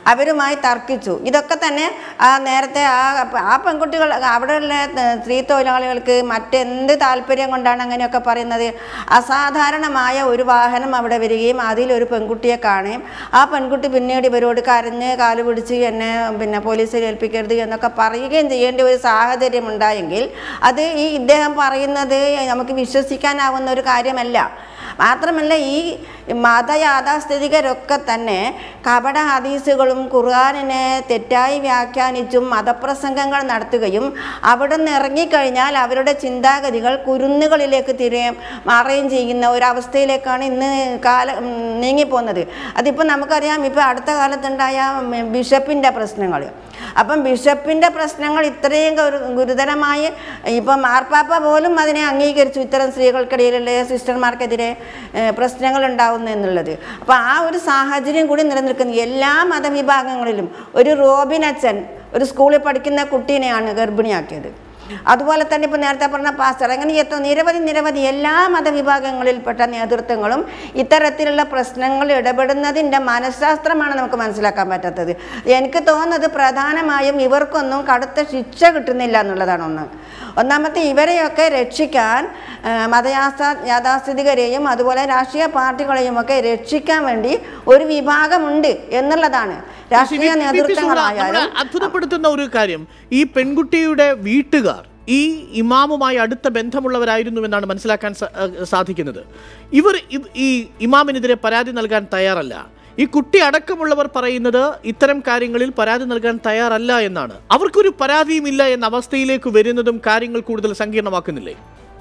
അവരുമായി തർക്കിച്ചു ഇതൊക്കെ തന്നെ ആ നേരത്തെ ആ ആ പെൺകുട്ടികൾ അവിടെയുള്ള സ്ത്രീ തൊഴിലാളികൾക്ക് മറ്റെന്ത് താല്പര്യം കൊണ്ടാണ് അങ്ങനെയൊക്കെ പറയുന്നത് അസാധാരണമായ ഒരു വാഹനം അവിടെ വരികയും അതിലൊരു പെൺകുട്ടിയെ കാണുകയും ആ പെൺകുട്ടി പിന്നീട് ഇവരോട് കരഞ്ഞ് കാല് പിടിച്ച് എന്നെ പിന്നെ പോലീസിൽ ഏൽപ്പിക്കരുത് എന്നൊക്കെ പറയുകയും ചെയ്യേണ്ട ഒരു സാഹചര്യം ഉണ്ടായെങ്കിൽ അത് ഈ ഇദ്ദേഹം പറയുന്നത് നമുക്ക് വിശ്വസിക്കാനാവുന്ന ഒരു കാര്യമല്ല മാത്രമല്ല ഈ മതയാഥാസ്ഥിതികരൊക്കെ തന്നെ കപട ഹദീസുകളും ഖുർആാനിനെ തെറ്റായി വ്യാഖ്യാനിച്ചും മതപ്രസംഗങ്ങൾ നടത്തുകയും അവിടെ നിന്ന് ഇറങ്ങിക്കഴിഞ്ഞാൽ അവരുടെ ചിന്താഗതികൾ കുരുന്നുകളിലേക്ക് തിരെ മാറുകയും ചെയ്യുന്ന ഒരവസ്ഥയിലേക്കാണ് ഇന്ന് കാല ഉം, നീങ്ങിപ്പോകുന്നത് അതിപ്പോൾ നമുക്കറിയാം ഇപ്പോൾ അടുത്ത കാലത്തുണ്ടായ ഉം, ബിഷപ്പിൻ്റെ പ്രശ്നങ്ങൾ അപ്പം ബിഷപ്പിൻ്റെ പ്രശ്നങ്ങൾ ഇത്രയും ഗുരു- ഗുരുതരമായി ഇപ്പം മാർപ്പാപ്പ പോലും അതിനെ അംഗീകരിച്ചു ഇത്തരം സ്ത്രീകൾക്കിടയിലുള്ള സിസ്റ്റർമാർക്കെതിരെ ഏഹ്, പ്രശ്നങ്ങൾ ഉണ്ടാവുന്നു എന്നുള്ളത് അപ്പോൾ ആ ഒരു സാഹചര്യം കൂടി നിലനിൽക്കുന്നു എല്ലാ മതവിഭാഗങ്ങളിലും ഒരു റോബിൻ അച്ഛൻ ഒരു സ്കൂളിൽ പഠിക്കുന്ന കുട്ടീനെയാണ് ഗർഭിണിയാക്കിയത് അതുപോലെ തന്നെ ഇപ്പോൾ നേരത്തെ പറഞ്ഞ പാസ്റ്റർ അങ്ങനെ എത്ര നിരവധി നിരവധി എല്ലാ മതവിഭാഗങ്ങളിൽപ്പെട്ട നേതൃത്വങ്ങളും ഇത്തരത്തിലുള്ള പ്രശ്നങ്ങൾ ഇടപെടുന്നതിൻ്റെ മനഃശാസ്ത്രമാണ് നമുക്ക് മനസ്സിലാക്കാൻ പറ്റാത്തത് എനിക്ക് തോന്നുന്നത് പ്രധാനമായും ഇവർക്കൊന്നും കടുത്ത ശിക്ഷ കിട്ടുന്നില്ല എന്നുള്ളതാണ് ഒന്ന് ഒന്നാമത്തെ ഇവരെയൊക്കെ രക്ഷിക്കാൻ ആ, മതയാസ്ഥ യാഥാസ്ഥിതികരെയും അതുപോലെ രാഷ്ട്രീയ പാർട്ടികളെയും ഒക്കെ രക്ഷിക്കാൻ വേണ്ടി ഒരു വിഭാഗമുണ്ട് എന്നുള്ളതാണ് രാഷ്ട്രീയ നമ്മളെ നേതൃത്വങ്ങളായാലും അത്ഭുതപ്പെടുത്തുന്ന ഒരു കാര്യം ഈ പെൺകുട്ടിയുടെ വീട്ടുകാർ ഈ ഇമാമുമായി അടുത്ത ബന്ധമുള്ളവരായിരുന്നു എന്നാണ് മനസ്സിലാക്കാൻ സ- ഏഹ് സാധിക്കുന്നത് ഇവർ ഇ- ഈ ഇമാമിനെതിരെ പരാതി നൽകാൻ തയ്യാറല്ല ഈ കുട്ടി അടക്കമുള്ളവർ പറയുന്നത് ഇത്തരം കാര്യങ്ങളിൽ പരാതി നൽകാൻ തയ്യാറല്ല എന്നാണ് അവർക്കൊരു പരാതിയുമില്ല എന്ന അവസ്ഥയിലേക്ക് വരുന്നതും കാര്യങ്ങൾ കൂടുതൽ സങ്കീർണമാക്കുന്നില്ലേ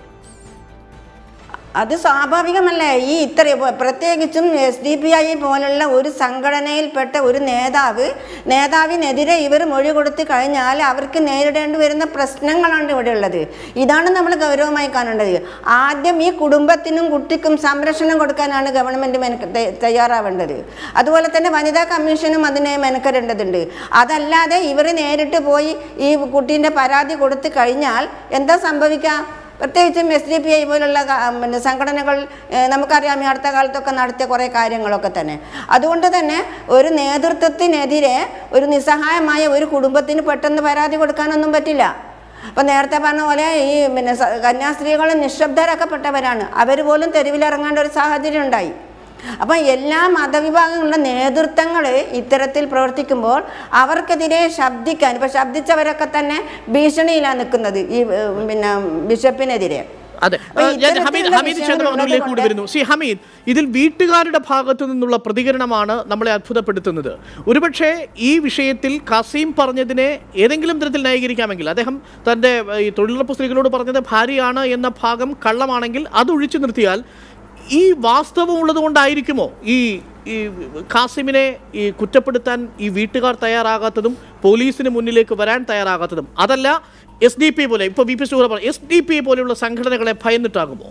അത് സ്വാഭാവികമല്ലേ ഈ ഇത്ര പ്രത്യേകിച്ചും എസ് ഡി പി ഐ പോലുള്ള ഒരു സംഘടനയിൽപ്പെട്ട ഒരു നേതാവ് നേതാവിനെതിരെ ഇവർ മൊഴി കൊടുത്തു കഴിഞ്ഞാൽ അവർക്ക് നേരിടേണ്ടി വരുന്ന പ്രശ്നങ്ങളാണ് ഇവിടെ ഉള്ളത് ഇതാണ് നമ്മൾ ഗൗരവമായി കാണേണ്ടത് ആദ്യം ഈ കുടുംബത്തിനും കുട്ടിക്കും സംരക്ഷണം കൊടുക്കാനാണ് ഗവൺമെൻറ് മെനക്ക് ത- തയ്യാറാവേണ്ടത് അതുപോലെ തന്നെ വനിതാ കമ്മീഷനും അതിനെ മെനക്കെടേണ്ടതുണ്ട് അതല്ലാതെ ഇവർ നേരിട്ട് പോയി ഈ കുട്ടീൻ്റെ പരാതി കൊടുത്തു കഴിഞ്ഞാൽ എന്താ സംഭവിക്കുക പ്രത്യേകിച്ചും എസ് ഡി പി ഐ പോലുള്ള ക- പിന്നെ സംഘടനകൾ ഏഹ്, നമുക്കറിയാം ഈ അടുത്ത കാലത്തൊക്കെ നടത്തിയ കുറേ കാര്യങ്ങളൊക്കെ തന്നെ അതുകൊണ്ട് തന്നെ ഒരു നേതൃത്വത്തിനെതിരെ ഒരു നിസ്സഹായമായ ഒരു കുടുംബത്തിന് പെട്ടെന്ന് പരാതി കൊടുക്കാനൊന്നും പറ്റില്ല അപ്പം നേരത്തെ പറഞ്ഞ പോലെ ഈ പിന്നെ സ- കന്യാസ്ത്രീകൾ നിശബ്ദരാക്കപ്പെട്ടവരാണ് അവർ പോലും തെരുവിലിറങ്ങേണ്ട ഒരു സാഹചര്യം ഉണ്ടായി അപ്പം എല്ലാ മതവിഭാഗങ്ങളുടെ നേതൃത്വങ്ങൾ ഇത്തരത്തിൽ പ്രവർത്തിക്കുമ്പോൾ അവർക്കെതിരെ ശബ്ദിക്കാൻ ഇപ്പം ശബ്ദിച്ചവരൊക്കെ തന്നെ ഭീഷണിയിലാണ് നിൽക്കുന്നത് ഈ ഏഹ്, പിന്നെ ബിഷപ്പിനെതിരെ അതെ അപ്പൊ ഏഹ് ഞാൻ ഇത്തരത്തിലുള്ള ഹമീദ് ഹമീദ് വിഷയങ്ങൾ ചന്ദ്രമോഹനിലേക്ക് കൂടി ഉള്ളതുകൊണ്ട് വരുന്നു സി ഹമീദ് ഇതിൽ വീട്ടുകാരുടെ ഭാഗത്തു നിന്നുള്ള പ്രതികരണമാണ് നമ്മളെ അത്ഭുതപ്പെടുത്തുന്നത് ഒരുപക്ഷെ ഈ വിഷയത്തിൽ കസീം പറഞ്ഞതിനെ ഏതെങ്കിലും തരത്തിൽ ന്യായീകരിക്കാമെങ്കിൽ അദ്ദേഹം തൻ്റെ ഏഹ്, ഈ തൊഴിലുറപ്പ് സ്ത്രീകളോട് പറഞ്ഞത് ഭാര്യയാണ് എന്ന ഭാഗം കള്ളമാണെങ്കിൽ അത് ഒഴിച്ചു നിർത്തിയാൽ ഈ വാസ്തവം ഉള്ളത് കൊണ്ടായിരിക്കുമോ ഈ ഈ കാസിമിനെ ഈ കുറ്റപ്പെടുത്താൻ ഈ വീട്ടുകാർ തയ്യാറാകാത്തതും പോലീസിന് മുന്നിലേക്ക് വരാൻ തയ്യാറാകാത്തതും അതല്ല എസ് ഡി പി പോലെ ഇപ്പോൾ വി പി സുഹൃ പറഞ്ഞു എസ് ഡി പി പോലെയുള്ള സംഘടനകളെ ഭയന്നിട്ടാകുമോ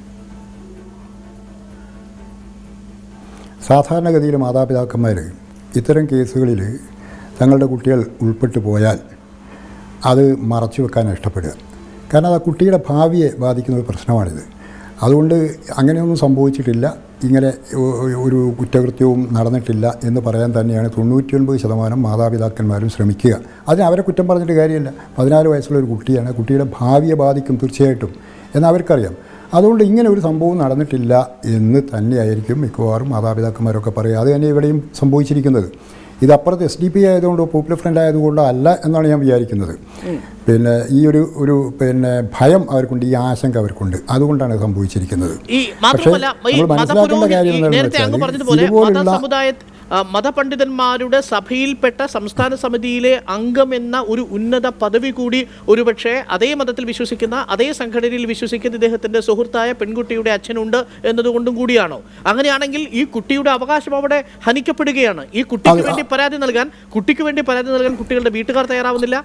സാധാരണഗതിയിൽ മാതാപിതാക്കന്മാർ ഇത്തരം കേസുകളിൽ തങ്ങളുടെ കുട്ടികൾ ഉൾപ്പെട്ടു പോയാൽ അത് മറച്ചു വെക്കാൻ ഇഷ്ടപ്പെടുക കാരണം അത് ആ കുട്ടിയുടെ ഭാവിയെ ബാധിക്കുന്ന ഒരു പ്രശ്നമാണിത് അതുകൊണ്ട് അങ്ങനെയൊന്നും സംഭവിച്ചിട്ടില്ല ഇങ്ങനെ ഒ- ഒരു കുറ്റകൃത്യവും നടന്നിട്ടില്ല എന്ന് പറയാൻ തന്നെയാണ് തൊണ്ണൂറ്റിയൊൻപത് ശതമാനം മാതാപിതാക്കന്മാരും ശ്രമിക്കുക അതിന് അവരെ കുറ്റം പറഞ്ഞിട്ട് കാര്യമില്ല പതിനാല് വയസ്സുള്ള ഒരു കുട്ടിയാണ് കുട്ടിയുടെ ഭാവിയെ ബാധിക്കും തീർച്ചയായിട്ടും എന്ന് അവർക്കറിയാം അതുകൊണ്ട് ഇങ്ങനെ ഒരു സംഭവം നടന്നിട്ടില്ല എന്ന് തന്നെയായിരിക്കും മിക്കവാറും മാതാപിതാക്കന്മാരൊക്കെ പറയുക അത് തന്നെ ഇവിടെയും സംഭവിച്ചിരിക്കുന്നത് ഇത് അപ്പുറത്ത് എസ് ഡി പി ആയതുകൊണ്ടോ പോപ്പുലർ ഫ്രണ്ട് ആയതുകൊണ്ടോ അല്ല എന്നാണ് ഞാൻ വിചാരിക്കുന്നത് പിന്നെ ഈ ഒരു ഒരു പിന്നെ ഭയം അവർക്കുണ്ട് ഈ ആശങ്ക അവർക്കുണ്ട് അതുകൊണ്ടാണ് ഇത് സംഭവിച്ചിരിക്കുന്നത് ഈ മാത്രമല്ല പക്ഷേ ഈ നമ്മൾ മനസ്സിലാക്കേണ്ട മതപുരോഹിത കാര്യം ഈ എന്താണെന്ന് നേരത്തെ അങ്ങ് വെച്ചാൽ പറഞ്ഞതുപോലെ ഇതുപോലുള്ള മതസമുദായ ആ, മതപണ്ഡിതന്മാരുടെ സഭയിൽപ്പെട്ട സംസ്ഥാന സമിതിയിലെ അംഗം എന്ന ഒരു ഉന്നത പദവി കൂടി ഒരുപക്ഷെ അതേ മതത്തിൽ വിശ്വസിക്കുന്ന അതേ സംഘടനയിൽ വിശ്വസിക്കുന്ന ഇദ്ദേഹത്തിന്റെ സുഹൃത്തായ പെൺകുട്ടിയുടെ അച്ഛനുണ്ട് എന്നതുകൊണ്ടും കൂടിയാണോ അങ്ങനെയാണെങ്കിൽ ഈ കുട്ടിയുടെ അവകാശം അവിടെ ഹനിക്കപ്പെടുകയാണ് ഈ കുട്ടിക്ക് അത് വേണ്ടി പരാതി നൽകാൻ കുട്ടിക്ക് വേണ്ടി പരാതി നൽകാൻ കുട്ടികളുടെ വീട്ടുകാർ തയ്യാറാവുന്നില്ല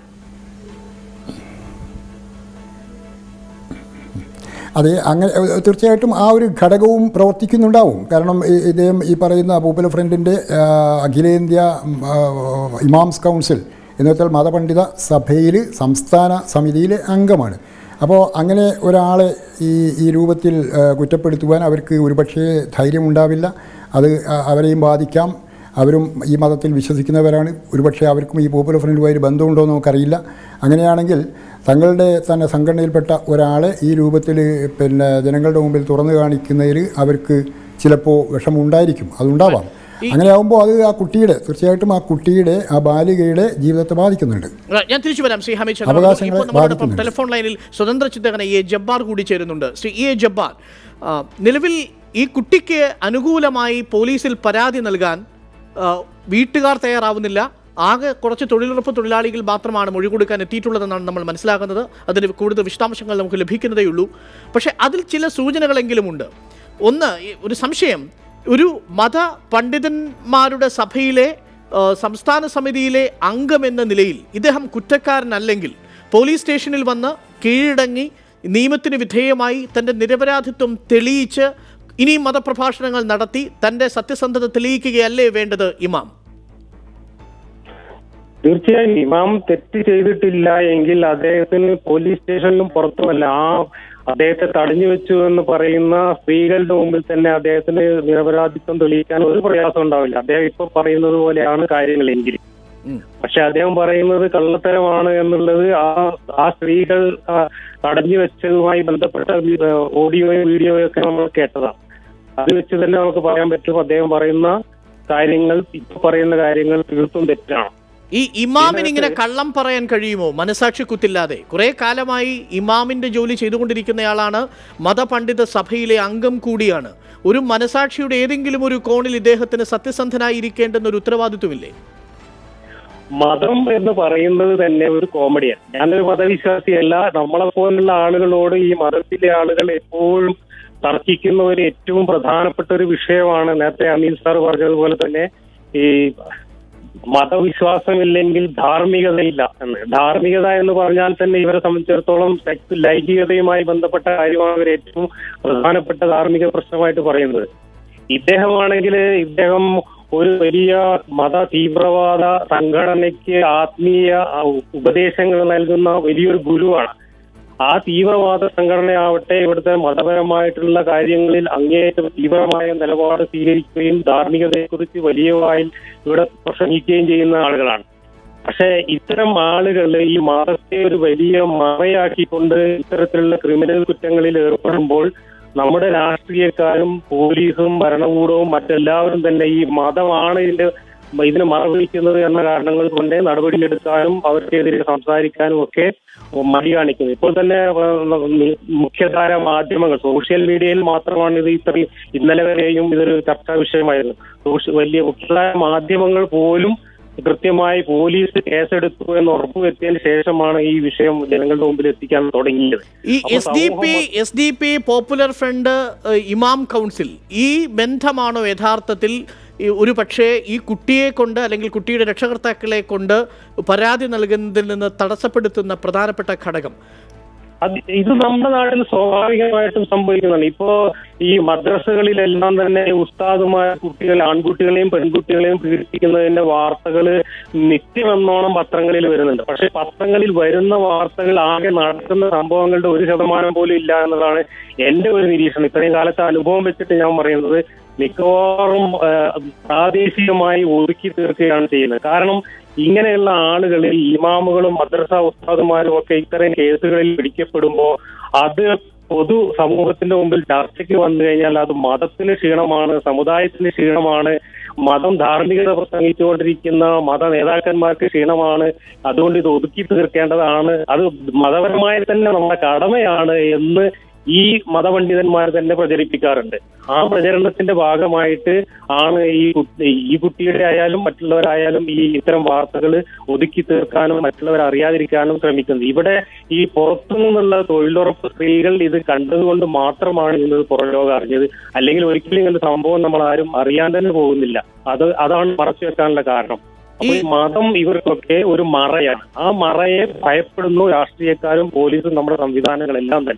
അതെ അങ്ങനെ ഏഹ്, തീർച്ചയായിട്ടും ആ ഒരു ഘടകവും പ്രവർത്തിക്കുന്നുണ്ടാവും കാരണം ഈ- ഇദ്ദേഹം ഈ പറയുന്ന പോപ്പുലർ ഫ്രണ്ടിൻ്റെ അഖിലേന്ത്യാ ഉം, ആ, ഇമാംസ് കൗൺസിൽ എന്ന് വെച്ചാൽ മതപണ്ഡിത സഭയിൽ സംസ്ഥാന സമിതിയിലെ അംഗമാണ് അപ്പോൾ അങ്ങനെ ഒരാളെ ഈ ഈ രൂപത്തിൽ ആ, കുറ്റപ്പെടുത്തുവാൻ അവർക്ക് ഒരുപക്ഷേ ധൈര്യമുണ്ടാവില്ല അത് ആ, അവരെയും ബാധിക്കാം അവരും ഈ മതത്തിൽ വിശ്വസിക്കുന്നവരാണ് ഒരുപക്ഷെ അവർക്കും ഈ പോപ്പുലർ ഫ്രണ്ടുമായി ഒരു ബന്ധമുണ്ടോ എന്ന് നമുക്കറിയില്ല അങ്ങനെയാണെങ്കിൽ തങ്ങളുടെ തന്നെ സംഘടനയിൽപ്പെട്ട ഒരാളെ ഈ രൂപത്തിൽ പിന്നെ ജനങ്ങളുടെ മുമ്പിൽ തുറന്നു കാണിക്കുന്നതിൽ അവർക്ക് ചിലപ്പോൾ വിഷമമുണ്ടായിരിക്കും അതുണ്ടാവാം അങ്ങനെയാകുമ്പോൾ അത് ആ കുട്ടിയുടെ തീർച്ചയായിട്ടും ആ കുട്ടിയുടെ ആ ബാലികയുടെ ജീവിതത്തെ ബാധിക്കുന്നുണ്ട് Right, ഞാൻ തിരിച്ചു വരാം ശ്രീ ഹമീദ് അവകാശങ്ങളെ ഇപ്പോൾ നമ്മളോടൊപ്പം ബാധിക്കുന്നുണ്ട്. ടെലിഫോൺ ലൈനിൽ സ്വതന്ത്ര ചിന്തകന എ ജബ്ബാർ കൂടി ചേരുന്നുണ്ട് ശ്രീ എ ജബ്ബാർ ആ, നിലവിൽ ഈ കുട്ടിക്ക് അനുകൂലമായി പോലീസിൽ പരാതി നൽകാൻ ആ, വീട്ടുകാർ തയ്യാറാവുന്നില്ല ആകെ കുറച്ച് തൊഴിലുറപ്പ് തൊഴിലാളികൾ മാത്രമാണ് മൊഴി കൊടുക്കാൻ എത്തിയിട്ടുള്ളതെന്നാണ് നമ്മൾ മനസ്സിലാക്കുന്നത് അതിന് കൂടുതൽ വിശദാംശങ്ങൾ നമുക്ക് ലഭിക്കുന്നതേ ഉള്ളൂ പക്ഷേ അതിൽ ചില സൂചനകളെങ്കിലും ഉണ്ട് ഒന്ന് ഈ ഒരു സംശയം ഒരു മത പണ്ഡിതന്മാരുടെ സഭയിലെ ആ, സംസ്ഥാന സമിതിയിലെ അംഗം എന്ന നിലയിൽ ഇദ്ദേഹം കുറ്റക്കാരനല്ലെങ്കിൽ പോലീസ് സ്റ്റേഷനിൽ വന്ന് കീഴടങ്ങി നിയമത്തിന് വിധേയമായി തൻ്റെ നിരപരാധിത്വം തെളിയിച്ച് ഇനിയും മതപ്രഭാഷണങ്ങൾ നടത്തി തൻ്റെ സത്യസന്ധത തെളിയിക്കുകയല്ലേ വേണ്ടത് ഇമാം തീർച്ചയായും ഇമാം തെറ്റ് ചെയ്തിട്ടില്ല എങ്കിൽ അദ്ദേഹത്തിന് പോലീസ് സ്റ്റേഷനിലും പുറത്തുമല്ല ആ അദ്ദേഹത്തെ തടഞ്ഞു വെച്ചു എന്ന് പറയുന്ന സ്ത്രീകളുടെ മുമ്പിൽ തന്നെ അദ്ദേഹത്തിന് നിരപരാധിത്വം തെളിയിക്കാൻ ഒരു പ്രയാസം ഉണ്ടാവില്ല അദ്ദേഹം ഇപ്പൊ പറയുന്നത് പോലെയാണ് കാര്യങ്ങളെങ്കിൽ പക്ഷെ അദ്ദേഹം പറയുന്നത് കള്ളത്തരമാണ് എന്നുള്ളത് ആ ആ സ്ത്രീകൾ ആ, തടഞ്ഞു വെച്ചതുമായി ബന്ധപ്പെട്ട വി- ഓഡിയോയും വീഡിയോയും ഒക്കെ നമ്മൾ കേട്ടതാണ് അത് വെച്ച് തന്നെ നമുക്ക് പറയാൻ പറ്റും അദ്ദേഹം പറയുന്ന കാര്യങ്ങൾ ഇപ്പൊ പറയുന്ന കാര്യങ്ങൾ തീർത്തും തെറ്റാണ് ഈ ഇമാമിന് ഇങ്ങനെ കള്ളം പറയാൻ കഴിയുമോ മനസാക്ഷി കുത്തില്ലാതെ കുറെ കാലമായി ഇമാമിന്റെ ജോലി ചെയ്തുകൊണ്ടിരിക്കുന്നയാളാണ് മതപണ്ഡിത സഭയിലെ അംഗം കൂടിയാണ് ഒരു മനസാക്ഷിയുടെ ഏതെങ്കിലും ഒരു കോണിൽ ഇദ്ദേഹത്തിന് സത്യസന്ധനായി ഇരിക്കേണ്ടെന്ന ഒരു ഉത്തരവാദിത്വമില്ലേ മതം എന്ന് പറയുന്നത് തന്നെ ഒരു കോമഡിയാണ് ഞാനൊരു മതവിശ്വാസിയല്ല നമ്മളെ പോലുള്ള ആളുകളോട് ഈ മതത്തിലെ ആളുകൾ എപ്പോഴും തർക്കിക്കുന്ന ഒരു ഏറ്റവും പ്രധാനപ്പെട്ട ഒരു വിഷയമാണ് നേരത്തെ അമീൻ സാർ പറഞ്ഞതുപോലെ തന്നെ ഈ മതവിശ്വാസമില്ലെങ്കിൽ ധാർമ്മികതയില്ല എന്ന് ധാർമ്മികത എന്ന് പറഞ്ഞാൽ തന്നെ ഇവരെ സംബന്ധിച്ചിടത്തോളം സെക്സ് ലൈംഗികതയുമായി ബന്ധപ്പെട്ട കാര്യമാണ് ഇവർ ഏറ്റവും പ്രധാനപ്പെട്ട ധാർമ്മിക പ്രശ്നമായിട്ട് പറയുന്നത് ഇദ്ദേഹമാണെങ്കിൽ ഇദ്ദേഹം ഒരു വലിയ മത തീവ്രവാദ സംഘടനയ്ക്ക് ആത്മീയ ആ, ഉപദേശങ്ങൾ നൽകുന്ന വലിയൊരു ഗുരുവാണ് ആ തീവ്രവാദ സംഘടനയാവട്ടെ ഇവിടുത്തെ മതപരമായിട്ടുള്ള കാര്യങ്ങളിൽ അങ്ങേയറ്റം തീവ്രമായ നിലപാട് സ്വീകരിക്കുകയും ധാർമ്മികതയെക്കുറിച്ച് വലിയ വായിൽ ഇവിടെ പ്രസംഗിക്കുകയും ചെയ്യുന്ന ആളുകളാണ് പക്ഷെ ഇത്തരം ആളുകൾ ഈ മതത്തെ ഒരു വലിയ മറയാക്കിക്കൊണ്ട് ഇത്തരത്തിലുള്ള ക്രിമിനൽ കുറ്റങ്ങളിൽ ഏർപ്പെടുമ്പോൾ നമ്മുടെ രാഷ്ട്രീയക്കാരും പോലീസും ഭരണകൂടവും മറ്റെല്ലാവരും തന്നെ ഈ മതമാണ് ഇതിന്റെ ഇതിന് മറവിളിക്കുന്നത് എന്ന കാരണങ്ങൾ കൊണ്ട് നടപടിയെടുക്കാനും അവർക്കെതിരെ സംസാരിക്കാനും ഒക്കെ മടി കാണിക്കുന്നു ഇപ്പോൾ തന്നെ ഏഹ്, മുഖ്യധാര മാധ്യമങ്ങൾ സോഷ്യൽ മീഡിയയിൽ മാത്രമാണ് ഇത് ഇത്രയും ഇന്നലെ വരെയും ഇതൊരു ചർച്ചാ വിഷയമായിരുന്നു സോഷ്യ- വലിയ മുഖ്യധാര മാധ്യമങ്ങൾ പോലും കൃത്യമായി പോലീസ് കേസെടുത്തു എന്ന് ഉറപ്പുവരുത്തിയതിന് ശേഷമാണ് ഈ വിഷയം ജനങ്ങളുടെ മുമ്പിൽ എത്തിക്കാൻ തുടങ്ങിയത് ഈ അപ്പൊ എസ് ഡി പി സമൂഹം S D P Popular Front ഏഹ്, ഇമാം കൗൺസിൽ ഈ ബന്ധമാണോ യഥാർത്ഥത്തിൽ ഈ ഒരു പക്ഷേ ഈ കുട്ടിയെ കൊണ്ട് അല്ലെങ്കിൽ കുട്ടിയുടെ രക്ഷകർത്താക്കളെ കൊണ്ട് പരാതി നൽകുന്നതിൽ നിന്ന് തടസ്സപ്പെടുത്തുന്ന പ്രധാനപ്പെട്ട ഘടകം അത് ഇത് നമ്മുടെ നാട്ടിൽ സ്വാഭാവികമായിട്ടും സംഭവിക്കുന്നതാണ് ഇപ്പോ ഈ മദ്രസകളിലെല്ലാം തന്നെ ഉസ്താദുമാർ കുട്ടികൾ ആൺകുട്ടികളെയും പെൺകുട്ടികളെയും പീഡിപ്പിക്കുന്നതിന്റെ വാർത്തകൾ നിത്യമെന്നോണം പത്രങ്ങളിൽ വരുന്നുണ്ട് പക്ഷെ പത്രങ്ങളിൽ വരുന്ന വാർത്തകൾ ആകെ നടക്കുന്ന സംഭവങ്ങളുടെ ഒരു ശതമാനം പോലും ഇല്ല എന്നതാണ് എന്റെ ഒരു നിരീക്ഷണം ഇത്രയും കാലത്തെ അനുഭവം വെച്ചിട്ട് ഞാൻ പറയുന്നത് മിക്കവാറും ആ, പ്രാദേശികമായി ഒതുക്കി തീർക്കുകയാണ് ചെയ്യുന്നത് കാരണം ഇങ്ങനെയുള്ള ആളുകൾ ഇമാമുകളും മദ്രസ ഉസ്താദുമാരും ഒക്കെ ഇത്തരം കേസുകളിൽ പിടിക്കപ്പെടുമ്പോൾ അത് പൊതു സമൂഹത്തിന്റെ മുമ്പിൽ ചർച്ചയ്ക്ക് വന്നു കഴിഞ്ഞാൽ അത് മതത്തിന് ക്ഷീണമാണ് സമുദായത്തിന് ക്ഷീണമാണ് മതം ധാർമ്മികത പ്രസംഗിച്ചുകൊണ്ടിരിക്കുന്ന മത നേതാക്കന്മാർക്ക് ക്ഷീണമാണ് അതുകൊണ്ട് ഇത് ഒതുക്കി തീർക്കേണ്ടതാണ് അത് മതപരമായി തന്നെ നമ്മുടെ കടമയാണ് എന്ന് ഈ മതപണ്ഡിതന്മാർ തന്നെ പ്രചരിപ്പിക്കാറുണ്ട് ആ പ്രചരണത്തിന്റെ ഭാഗമായിട്ട് ആണ് ഈ കുട്ടി ഈ കുട്ടിയുടെ ആയാലും മറ്റുള്ളവരായാലും ഈ ഇത്തരം വാർത്തകൾ ഒതുക്കി തീർക്കാനും മറ്റുള്ളവർ അറിയാതിരിക്കാനും ശ്രമിക്കുന്നത് ഇവിടെ ഈ പുറത്തു നിന്നുള്ള തൊഴിലുറപ്പ് സ്ത്രീകൾ ഇത് കണ്ടതുകൊണ്ട് മാത്രമാണ് ഇന്നത് പുറം ലോകം അറിഞ്ഞത് അല്ലെങ്കിൽ ഒരിക്കലും ഇങ്ങനത്തെ സംഭവം നമ്മൾ ആരും അറിയാൻ തന്നെ പോകുന്നില്ല അത് അതാണ് മറച്ചു വെക്കാനുള്ള കാരണം അപ്പൊ ഈ മതം ഇവർക്കൊക്കെ ഒരു മറയാണ് ആ മറയെ ഭയപ്പെടുന്നു രാഷ്ട്രീയക്കാരും പോലീസും നമ്മുടെ സംവിധാനങ്ങളെല്ലാം തന്നെ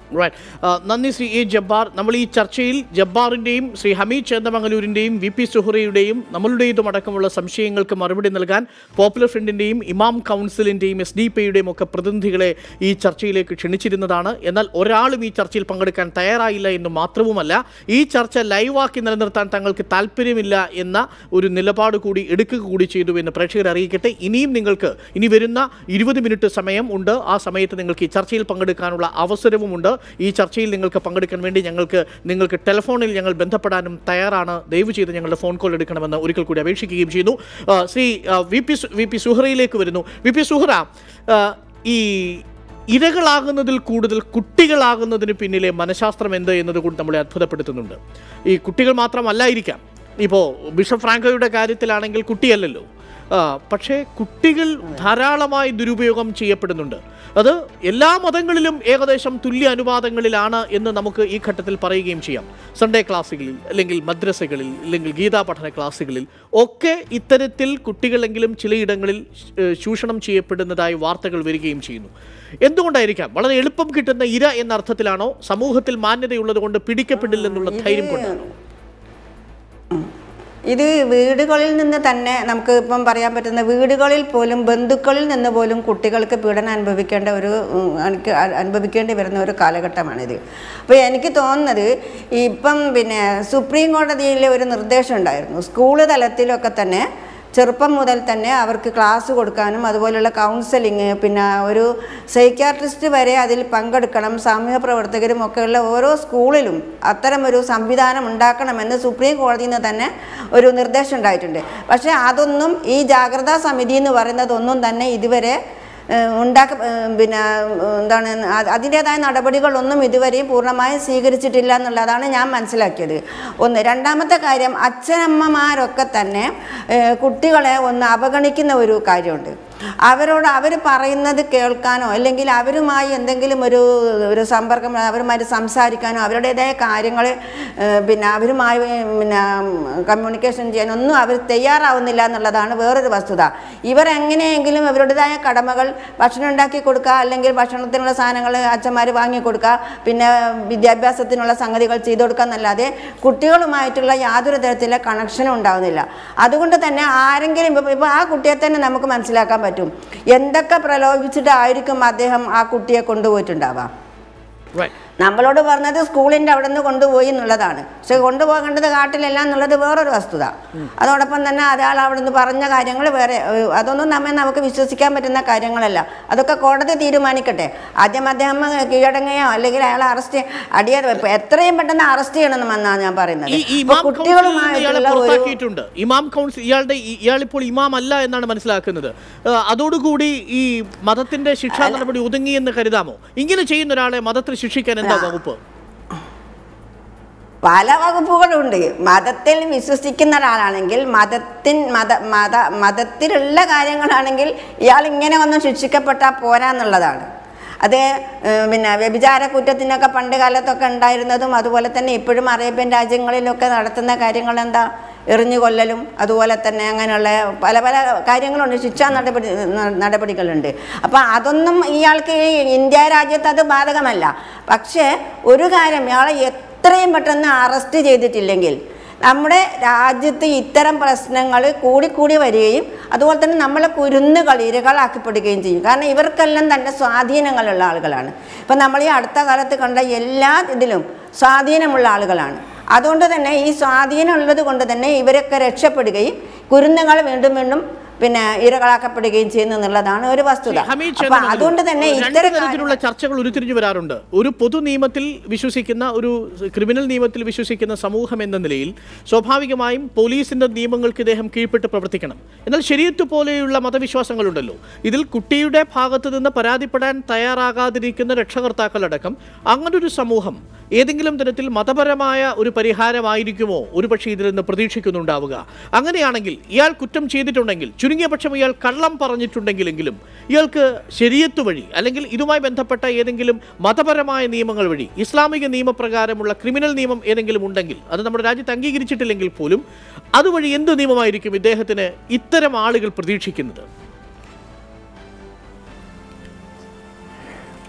റൈറ്റ് നന്ദി ശ്രീ എ ജബ്ബാർ നമ്മൾ ഈ ചർച്ചയിൽ ജബ്ബാറിൻ്റെയും ശ്രീ ഹമീദ് ചേന്ദമംഗലൂരിൻ്റെയും വി പി സുഹറയുടെയും നമ്മളുടേതും അടക്കമുള്ള സംശയങ്ങൾക്ക് മറുപടി നൽകാൻ പോപ്പുലർ ഫ്രണ്ടിൻ്റെയും ഇമാം കൗൺസിലിൻ്റെയും എസ് ഡി പിയുടെയും ഒക്കെ പ്രതിനിധികളെ ഈ ചർച്ചയിലേക്ക് ക്ഷണിച്ചിരുന്നതാണ് എന്നാൽ ഒരാളും ഈ ചർച്ചയിൽ പങ്കെടുക്കാൻ തയ്യാറായില്ല എന്ന് മാത്രവുമല്ല ഈ ചർച്ച ലൈവാക്കി നിലനിർത്താൻ തങ്ങൾക്ക് താല്പര്യമില്ല എന്ന ഒരു നിലപാട് കൂടി എടുക്കുക കൂടി ചെയ്തു എന്ന് പ്രേക്ഷകരെ അറിയിക്കട്ടെ ഇനിയും നിങ്ങൾക്ക് ഇനി വരുന്ന ഇരുപത് മിനിറ്റ് സമയം ഉണ്ട് ആ സമയത്ത് നിങ്ങൾക്ക് ഈ ചർച്ചയിൽ പങ്കെടുക്കാനുള്ള അവസരവുമുണ്ട് ഈ ചർച്ചയിൽ നിങ്ങൾക്ക് പങ്കെടുക്കാൻ വേണ്ടി ഞങ്ങൾക്ക് നിങ്ങൾക്ക് ടെലിഫോണിൽ ഞങ്ങൾ ബന്ധപ്പെടാനും തയ്യാറാണ് ദയവ് ചെയ്ത് ഞങ്ങളുടെ ഫോൺ കോൾ എടുക്കണമെന്ന് ഒരിക്കൽ കൂടി അപേക്ഷിക്കുകയും ചെയ്യുന്നു ആ, ശ്രീ ആ, വി പി സു- വി പി സുഹറയിലേക്ക് വരുന്നു വി പി സുഹറ ആ, ഈ ഇരകളാകുന്നതിൽ കൂടുതൽ കുട്ടികളാകുന്നതിന് പിന്നിലെ മനഃശാസ്ത്രം എന്ത് എന്നത് കൂടി നമ്മളെ അത്ഭുതപ്പെടുത്തുന്നുണ്ട് ഈ കുട്ടികൾ മാത്രമല്ലായിരിക്കാം ഇപ്പോൾ ബിഷപ്പ് ഫ്രാങ്കോയുടെ കാര്യത്തിലാണെങ്കിൽ കുട്ടിയല്ലല്ലോ ആ, പക്ഷേ കുട്ടികൾ ധാരാളമായി ദുരുപയോഗം ചെയ്യപ്പെടുന്നുണ്ട് അത് എല്ലാ മതങ്ങളിലും ഏകദേശം തുല്യ അനുപാതങ്ങളിലാണ് എന്ന് നമുക്ക് ഈ ഘട്ടത്തിൽ പറയുകയും ചെയ്യാം സൺഡേ ക്ലാസ്സുകളിൽ അല്ലെങ്കിൽ മദ്രസകളിൽ അല്ലെങ്കിൽ ഗീതാ പഠന ക്ലാസ്സുകളിൽ ഒക്കെ ഇത്തരത്തിൽ കുട്ടികളെങ്കിലും ചിലയിടങ്ങളിൽ ഏഹ്, ചൂഷണം ചെയ്യപ്പെടുന്നതായി വാർത്തകൾ വരികയും ചെയ്യുന്നു എന്തുകൊണ്ടായിരിക്കാം വളരെ എളുപ്പം കിട്ടുന്ന ഇര എന്ന അർത്ഥത്തിലാണോ സമൂഹത്തിൽ മാന്യതയുള്ളത് കൊണ്ട് പിടിക്കപ്പെടില്ലെന്നുള്ള ധൈര്യം കൊണ്ടാണോ ഇത് വീടുകളിൽ നിന്ന് തന്നെ നമുക്ക് ഇപ്പം പറയാൻ പറ്റുന്ന വീടുകളിൽ പോലും ബന്ധുക്കളിൽ നിന്ന് പോലും കുട്ടികൾക്ക് പീഡനം അനുഭവിക്കേണ്ട ഒരു ഉം, എനിക്ക് അ- അനുഭവിക്കേണ്ടി വരുന്ന ഒരു കാലഘട്ടമാണിത് അപ്പോൾ എനിക്ക് തോന്നുന്നത് ഇപ്പം പിന്നെ സുപ്രീം കോടതിയിലെ ഒരു നിർദ്ദേശം ഉണ്ടായിരുന്നു സ്കൂള് തലത്തിലൊക്കെ തന്നെ ചെറുപ്പം മുതൽ തന്നെ അവർക്ക് ക്ലാസ് കൊടുക്കാനും അതുപോലുള്ള കൗൺസിലിങ് പിന്നെ ഒരു സൈക്യാട്രിസ്റ്റ് വരെ അതിൽ പങ്കെടുക്കണം സാമൂഹ്യ പ്രവർത്തകരും ഒക്കെയുള്ള ഓരോ സ്കൂളിലും അത്തരം ഒരു സംവിധാനം ഉണ്ടാക്കണമെന്ന് സുപ്രീം കോടതിയിൽ നിന്ന് തന്നെ ഒരു നിർദ്ദേശം ഉണ്ടായിട്ടുണ്ട് പക്ഷേ അതൊന്നും ഈ ജാഗ്രതാ സമിതി എന്ന് പറയുന്നതൊന്നും തന്നെ ഇതുവരെ ഏഹ്, ഉണ്ടാക്ക ഏഹ്, പിന്നെ ഏഹ്, എന്താണ് അത് അതിൻ്റേതായ നടപടികളൊന്നും ഇതുവരെയും പൂർണ്ണമായും സ്വീകരിച്ചിട്ടില്ല എന്നുള്ളതാണ് ഞാൻ മനസ്സിലാക്കിയത് ഒന്ന് രണ്ടാമത്തെ കാര്യം അച്ഛനമ്മമാരൊക്കെ തന്നെ ഏഹ്, കുട്ടികളെ ഒന്ന് അവഗണിക്കുന്ന ഒരു കാര്യമുണ്ട് അവരോട് അവർ പറയുന്നത് കേൾക്കാനോ അല്ലെങ്കിൽ അവരുമായി എന്തെങ്കിലും ഒരു ഒരു സമ്പർക്കം അവരുമായി സംസാരിക്കാനോ അവരുടേതായ കാര്യങ്ങൾ ഏഹ്, പിന്നെ അവരുമായി പിന്നെ കമ്മ്യൂണിക്കേഷൻ ചെയ്യാനൊന്നും അവർ തയ്യാറാവുന്നില്ല എന്നുള്ളതാണ് വേറൊരു വസ്തുത ഇവർ എങ്ങനെയെങ്കിലും ഇവരുടേതായ കടമകൾ ഭക്ഷണം ഉണ്ടാക്കി കൊടുക്കുക അല്ലെങ്കിൽ ഭക്ഷണത്തിനുള്ള സാധനങ്ങൾ അച്ഛന്മാർ വാങ്ങി കൊടുക്കുക പിന്നെ വിദ്യാഭ്യാസത്തിനുള്ള സംഗതികൾ ചെയ്തു കൊടുക്കുക എന്നല്ലാതെ കുട്ടികളുമായിട്ടുള്ള യാതൊരു തരത്തിലുള്ള കണക്ഷനും ഉണ്ടാവുന്നില്ല അതുകൊണ്ട് തന്നെ ആരെങ്കിലും ഇപ്പോൾ ഇപ്പോൾ ആ കുട്ടിയെ തന്നെ നമുക്ക് മനസ്സിലാക്കാൻ പറ്റും എന്തൊക്കെ പ്രലോഭിച്ചിട്ടായിരിക്കും അദ്ദേഹം ആ കുട്ടിയെ കൊണ്ടുപോയിട്ടുണ്ടാവാം റൈറ്റ് നമ്മളോട് പറഞ്ഞത് സ്കൂളിൻ്റെ അവിടെ നിന്ന് കൊണ്ടുപോയി എന്നുള്ളതാണ് പക്ഷെ കൊണ്ടുപോകേണ്ടത് കാട്ടിലല്ല എന്നുള്ളത് വേറൊരു വസ്തുത അതോടൊപ്പം തന്നെ അയാൾ അവിടെ നിന്ന് പറഞ്ഞ കാര്യങ്ങൾ വേറെ ഏഹ്, അതൊന്നും നമ്മെ നമുക്ക് വിശ്വസിക്കാൻ പറ്റുന്ന കാര്യങ്ങളല്ല അതൊക്കെ കോടതി തീരുമാനിക്കട്ടെ ആദ്യം അദ്ദേഹം കീഴടങ്ങുകയോ അല്ലെങ്കിൽ അയാളെ അറസ്റ്റ് അടിയ എത്രയും പെട്ടെന്ന് അറസ്റ്റ് ചെയ്യണമെന്നാണ് ഞാൻ പറയുന്നത് ഈ ഈ ഇപ്പൊ ഇമാം കൗൺസിൽ നിന്ന് ഇയാളെ കുട്ടികളുമായിട്ടുള്ള ഒരു പുറത്താക്കിയിട്ടുണ്ട് ഇമാം കൗൺസിൽ ഇയാളുടെ ഈ- ഇയാളിപ്പോൾ ഇമാം അല്ല എന്നാണ് മനസ്സിലാക്കുന്നത് ആ, അതോടുകൂടി ഈ മതത്തിന്റെ ശിക്ഷാ നടപടി ഒതുങ്ങി എന്ന് കരുതാമോ ഇങ്ങനെ ചെയ്യുന്ന ഒരാളെ മതത്തിൽ ശിക്ഷിക്കാൻ എന്താ വകുപ്പ് പല വകുപ്പുകളുണ്ട് മതത്തിൽ വിശ്വസിക്കുന്ന ഒരാളാണെങ്കിൽ മതത്തിൻ മത മത മതത്തിലുള്ള കാര്യങ്ങളാണെങ്കിൽ ഇയാൾ ഇങ്ങനെ ഒന്നും ശിക്ഷിക്കപ്പെട്ടാൽ പോരാന്നുള്ളതാണ് അത് ഏഹ്, പിന്നെ വ്യഭിചാര കുറ്റത്തിനൊക്കെ പണ്ട് കാലത്തൊക്കെ ഉണ്ടായിരുന്നതും അതുപോലെ തന്നെ ഇപ്പോഴും അറേബ്യൻ രാജ്യങ്ങളിലൊക്കെ നടത്തുന്ന കാര്യങ്ങൾ എന്താ എറിഞ്ഞു കൊല്ലലും അതുപോലെ തന്നെ അങ്ങനെയുള്ള പല പല കാര്യങ്ങളുണ്ട് ശിക്ഷാ നടപടി ന- നടപടികളുണ്ട് അപ്പം അതൊന്നും ഇയാൾക്ക് ഈ ഇന്ത്യ രാജ്യത്ത് അത് ബാധകമല്ല പക്ഷേ ഒരു കാര്യം ഇയാളെ എത്രയും പെട്ടെന്ന് അറസ്റ്റ് ചെയ്തിട്ടില്ലെങ്കിൽ നമ്മുടെ രാജ്യത്ത് ഇത്തരം പ്രശ്നങ്ങൾ കൂടിക്കൂടി വരികയും അതുപോലെ തന്നെ നമ്മളെ കുരുന്നുകൾ ഇരകളാക്കപ്പെടുകയും ചെയ്യും കാരണം ഇവർക്കെല്ലാം തന്നെ സ്വാധീനങ്ങളുള്ള ആളുകളാണ് ഇപ്പം നമ്മൾ ഈ അടുത്ത കാലത്ത് കണ്ട എല്ലാ ഇതിലും സ്വാധീനമുള്ള ആളുകളാണ് അതുകൊണ്ട് തന്നെ ഈ സ്വാധീനം ഉള്ളത് കൊണ്ട് തന്നെ ഇവരൊക്കെ രക്ഷപ്പെടുകയും കുരുന്നുകൾ വീണ്ടും വീണ്ടും പിന്നെ ഇരകളാക്കപ്പെടുകയും ചെയ്യുന്നു എന്നുള്ളതാണ് ഒരു വസ്തുത ഹമീദ് അപ്പൊ ചേന്നമംഗലൂർ, അതുകൊണ്ട് തന്നെ രണ്ട് ഇത്തരം തരത്തിലുള്ള ചർച്ചകൾ ഉരുത്തിരിഞ്ഞു വരാറുണ്ട് ഒരു പൊതു നിയമത്തിൽ വിശ്വസിക്കുന്ന ഒരു ക്രിമിനൽ നിയമത്തിൽ വിശ്വസിക്കുന്ന സമൂഹം എന്ന നിലയിൽ സ്വാഭാവികമായും പോലീസിന്റെ നിയമങ്ങൾക്ക് ഇദ്ദേഹം കീഴ്പ്പെട്ട് പ്രവർത്തിക്കണം എന്നാൽ ശരിയത്ത് പോലെയുള്ള മതവിശ്വാസങ്ങളുണ്ടല്ലോ ഇതിൽ കുട്ടിയുടെ ഭാഗത്ത് നിന്ന് പരാതിപ്പെടാൻ തയ്യാറാകാതിരിക്കുന്ന രക്ഷകർത്താക്കളടക്കം അങ്ങനൊരു സമൂഹം ഏതെങ്കിലും തരത്തിൽ മതപരമായ ഒരു പരിഹാരമായിരിക്കുമോ ഒരുപക്ഷെ ഇതിൽ നിന്ന് പ്രതീക്ഷിക്കുന്നുണ്ടാവുക അങ്ങനെയാണെങ്കിൽ ഇയാൾ കുറ്റം ചെയ്തിട്ടുണ്ടെങ്കിൽ ചുരുങ്ങിയ പക്ഷം ഇയാൾ കള്ളം പറഞ്ഞിട്ടുണ്ടെങ്കിലെങ്കിലും ഇയാൾക്ക് ശരിയത്ത് വഴി അല്ലെങ്കിൽ ഇതുമായി ബന്ധപ്പെട്ട ഏതെങ്കിലും മതപരമായ നിയമങ്ങൾ വഴി ഇസ്ലാമിക നിയമപ്രകാരമുള്ള ക്രിമിനൽ നിയമം ഏതെങ്കിലും ഉണ്ടെങ്കിൽ അത് നമ്മുടെ രാജ്യത്ത് അംഗീകരിച്ചിട്ടില്ലെങ്കിൽ പോലും അതുവഴി എന്ത് നിയമമായിരിക്കും ഇദ്ദേഹത്തിന് ഇത്തരം ആളുകൾ പ്രതീക്ഷിക്കുന്നത്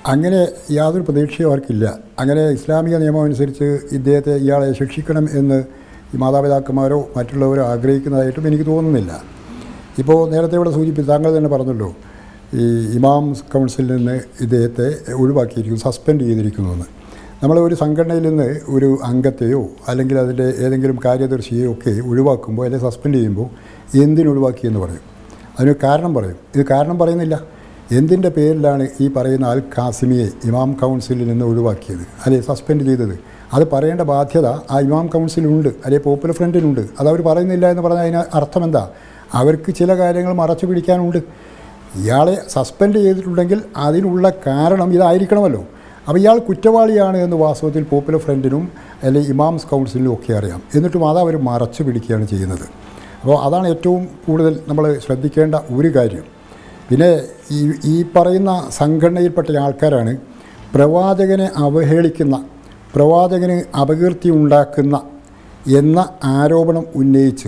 അങ്ങനെ യാതൊരു പ്രതീക്ഷയും അവർക്കില്ല അങ്ങനെ ഇസ്ലാമിക നിയമം അനുസരിച്ച് ഇദ്ദേഹത്തെ ഇയാളെ ശിക്ഷിക്കണം എന്ന് ഈ മാതാപിതാക്കന്മാരോ മറ്റുള്ളവരോ ആഗ്രഹിക്കുന്നതായിട്ടും എനിക്ക് തോന്നുന്നില്ല ഇപ്പോൾ നേരത്തെ ഇവിടെ സൂചിപ്പിച്ചു താങ്കൾ തന്നെ പറഞ്ഞല്ലോ ഈ ഇമാം കൗൺസിലിൽ നിന്ന് ഇദ്ദേഹത്തെ ഒഴിവാക്കിയിരിക്കുന്നു സസ്പെൻഡ് ചെയ്തിരിക്കുന്നു എന്ന് നമ്മൾ ഒരു സംഘടനയിൽ നിന്ന് ഒരു അംഗത്തെയോ അല്ലെങ്കിൽ അതിൻ്റെ ഏതെങ്കിലും കാര്യദർശിയെയോ ഒക്കെ ഒഴിവാക്കുമ്പോൾ അല്ലെങ്കിൽ സസ്പെൻഡ് ചെയ്യുമ്പോൾ എന്തിനൊഴിവാക്കിയെന്ന് പറയും അതിന് കാരണം പറയും ഇത് കാരണം പറയുന്നില്ല എന്തിൻ്റെ പേരിലാണ് ഈ പറയുന്ന അൽ കാസിമിയെ ഇമാം കൗൺസിലിൽ നിന്ന് ഒഴിവാക്കിയത് അല്ലെ സസ്പെൻഡ് ചെയ്തത് അത് പറയേണ്ട ബാധ്യത ആ ഇമാം കൗൺസിലുണ്ട് അല്ലെ പോപ്പുലർ ഫ്രണ്ടിനുണ്ട് അത് അവർ പറയുന്നില്ല എന്ന് പറഞ്ഞാൽ അതിന് അർത്ഥം എന്താ അവർക്ക് ചില കാര്യങ്ങൾ മറച്ചു പിടിക്കാനുണ്ട് ഇയാളെ സസ്പെൻഡ് ചെയ്തിട്ടുണ്ടെങ്കിൽ അതിനുള്ള കാരണം ഇതായിരിക്കണമല്ലോ അപ്പോൾ ഇയാൾ കുറ്റവാളിയാണ് എന്ന് വാസ്തവത്തിൽ പോപ്പുലർ ഫ്രണ്ടിനും അല്ലെങ്കിൽ ഇമാംസ് കൗൺസിലിനും ഒക്കെ അറിയാം എന്നിട്ടും അത് അവർ മറച്ചു പിടിക്കുകയാണ് ചെയ്യുന്നത് അപ്പോൾ അതാണ് ഏറ്റവും കൂടുതൽ നമ്മൾ ശ്രദ്ധിക്കേണ്ട ഒരു കാര്യം പിന്നെ ഈ ഈ പറയുന്ന സംഘടനയിൽപ്പെട്ട ആൾക്കാരാണ് പ്രവാചകനെ അവഹേളിക്കുന്ന പ്രവാചകന് അപകീർത്തി ഉണ്ടാക്കുന്ന എന്ന ആരോപണം ഉന്നയിച്ച്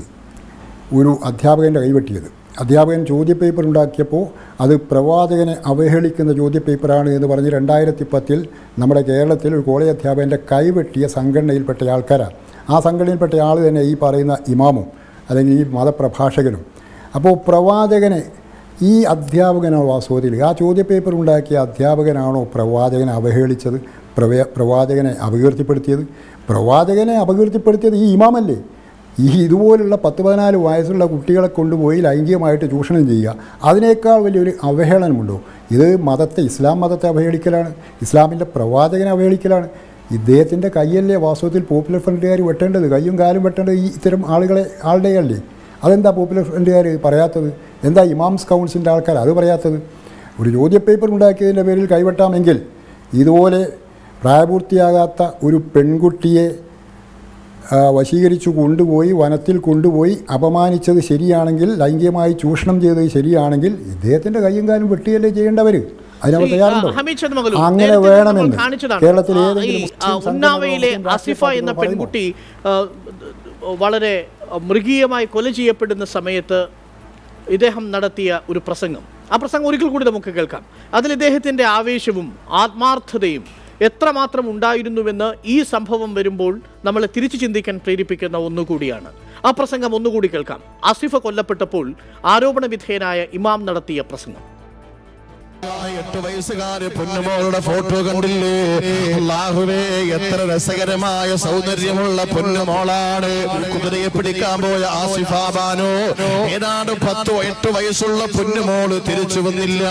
ഒരു അധ്യാപകൻ്റെ കൈവെട്ടിയത് അധ്യാപകൻ ചോദ്യപേപ്പർ ഉണ്ടാക്കിയപ്പോൾ അത് പ്രവാചകനെ അവഹേളിക്കുന്ന ചോദ്യപേപ്പറാണ് എന്ന് പറഞ്ഞ് രണ്ടായിരത്തി പത്തിൽ നമ്മുടെ കേരളത്തിൽ ഒരു കോളേജ് അധ്യാപകൻ്റെ കൈവെട്ടിയ സംഘടനയിൽപ്പെട്ട ആൾക്കാരാണ് ആ സംഘടനയിൽപ്പെട്ട ആൾ തന്നെ ഈ പറയുന്ന ഇമാമും അല്ലെങ്കിൽ ഈ മതപ്രഭാഷകനും അപ്പോൾ പ്രവാചകനെ ഈ അധ്യാപകനാണോ വാസ്തവത്തിൽ ആ ചോദ്യപേപ്പർ ഉണ്ടാക്കിയ അധ്യാപകനാണോ പ്രവാചകനെ അവഹേളിച്ചത് പ്രവേ പ്രവാചകനെ അപകീർത്തിപ്പെടുത്തിയത് പ്രവാചകനെ അപകീർത്തിപ്പെടുത്തിയത് ഈ ഇമാമല്ലേ ഈ ഇതുപോലുള്ള പത്ത് പതിനാല് വയസ്സുള്ള കുട്ടികളെ കൊണ്ടുപോയി ലൈംഗികമായിട്ട് ചൂഷണം ചെയ്യുക അതിനേക്കാൾ വലിയൊരു അവഹേളനമുണ്ടോ ഇത് മതത്തെ ഇസ്ലാം മതത്തെ അവഹേളിക്കലാണ് ഇസ്ലാമിൻ്റെ പ്രവാചകനെ അവഹേളിക്കലാണ് ഇദ്ദേഹത്തിൻ്റെ കൈയല്ലേ വാസ്തവത്തിൽ പോപ്പുലർ ഫ്രണ്ടുകാർ വെട്ടേണ്ടത് കയ്യും കാലും വെട്ടേണ്ടത് ഈ ഇത്തരം ആളുകളെ ആളുടെയല്ലേ അതെന്താ പോപ്പുലർ ഫ്രണ്ടുകാർ പറയാത്തത് എന്താ ഇമാംസ് കൗൺസിലിൻ്റെ ആൾക്കാർ അത് പറയാത്തത് ഒരു ചോദ്യപേപ്പർ ഉണ്ടാക്കിയതിൻ്റെ പേരിൽ കൈവെട്ടാമെങ്കിൽ ഇതുപോലെ പ്രായപൂർത്തിയാകാത്ത ഒരു പെൺകുട്ടിയെ ആ, വശീകരിച്ചു കൊണ്ടുപോയി വനത്തിൽ കൊണ്ടുപോയി അപമാനിച്ചത് ശരിയാണെങ്കിൽ ലൈംഗികമായി ചൂഷണം ചെയ്തത് ശരിയാണെങ്കിൽ ഇദ്ദേഹത്തിൻ്റെ കയ്യും കാലും വെട്ടിയല്ലേ ചെയ്യേണ്ടവർ അതിനവർ ഈ, ആ, തയ്യാറുണ്ടോ ഹമീദ് ചന്ദ്രമംഗലൂർ, അങ്ങനെ നേരത്തെ നമ്മൾ വേണമെന്ന് കാണിച്ചതാണ്. കേരളത്തിൽ ആ, ഏതെങ്കിലും ഈ, മുസ്ലിം ആ, സംഘടനകളോ ഉന്നാവയിലെ മുസ്ലിം രാഷ്ട്രീയ അസിഫ എന്ന പാർട്ടികളോ പറയുമോ? പെൺകുട്ടി ആ, വളരെ മൃഗീയമായി കൊല ചെയ്യപ്പെടുന്ന സമയത്ത് ഇദ്ദേഹം നടത്തിയ ഒരു പ്രസംഗം ആ പ്രസംഗം ഒരിക്കൽ കൂടി നമുക്ക് കേൾക്കാം അതിൽ ഇദ്ദേഹത്തിൻ്റെ ആവേശവും ആത്മാർത്ഥതയും എത്രമാത്രം ഉണ്ടായിരുന്നുവെന്ന് ഈ സംഭവം വരുമ്പോൾ നമ്മളെ തിരിച്ചു ചിന്തിക്കാൻ പ്രേരിപ്പിക്കുന്ന ഒന്നുകൂടിയാണ് ആ പ്രസംഗം ഒന്നുകൂടി കേൾക്കാം ആസിഫ കൊല്ലപ്പെട്ടപ്പോൾ ആരോപണ വിധേയനായ ഇമാം നടത്തിയ പ്രസംഗം എട്ട് വയസ്സുകാര് പൊന്നുമോളുടെ ഫോട്ടോ കണ്ടില്ലേ അല്ലാഹുവേ എത്ര രസകരമായ സൗന്ദര്യമുള്ള പൊന്നുമോളാണ് കുതിരയെ പിടിക്കാൻ പോയ ആസിഫ ബാനു ഏതാണ്ട് പത്ത് എട്ട് വയസ്സുള്ള പൊന്നുമോള് തിരിച്ചു വന്നില്ല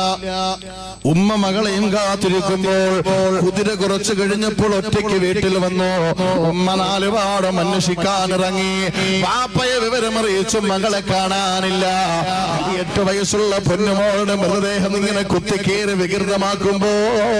ഉമ്മ മകളെയും കാത്തിരിക്കുമ്പോൾ കുതിര കുറച്ച് കഴിഞ്ഞപ്പോൾ ഒറ്റയ്ക്ക് വീട്ടിൽ വന്നു ഉമ്മ നാലുപാടും അന്വേഷിക്കാൻ ഇറങ്ങി വാപ്പയെ വിവരമറിയിച്ചു മകളെ കാണാനില്ല ഈ എട്ട് വയസ്സുള്ള പൊന്നുമോളുടെ മൃതദേഹം ഇങ്ങനെ കുത്തിക്കേറി വികൃതമാക്കുമ്പോ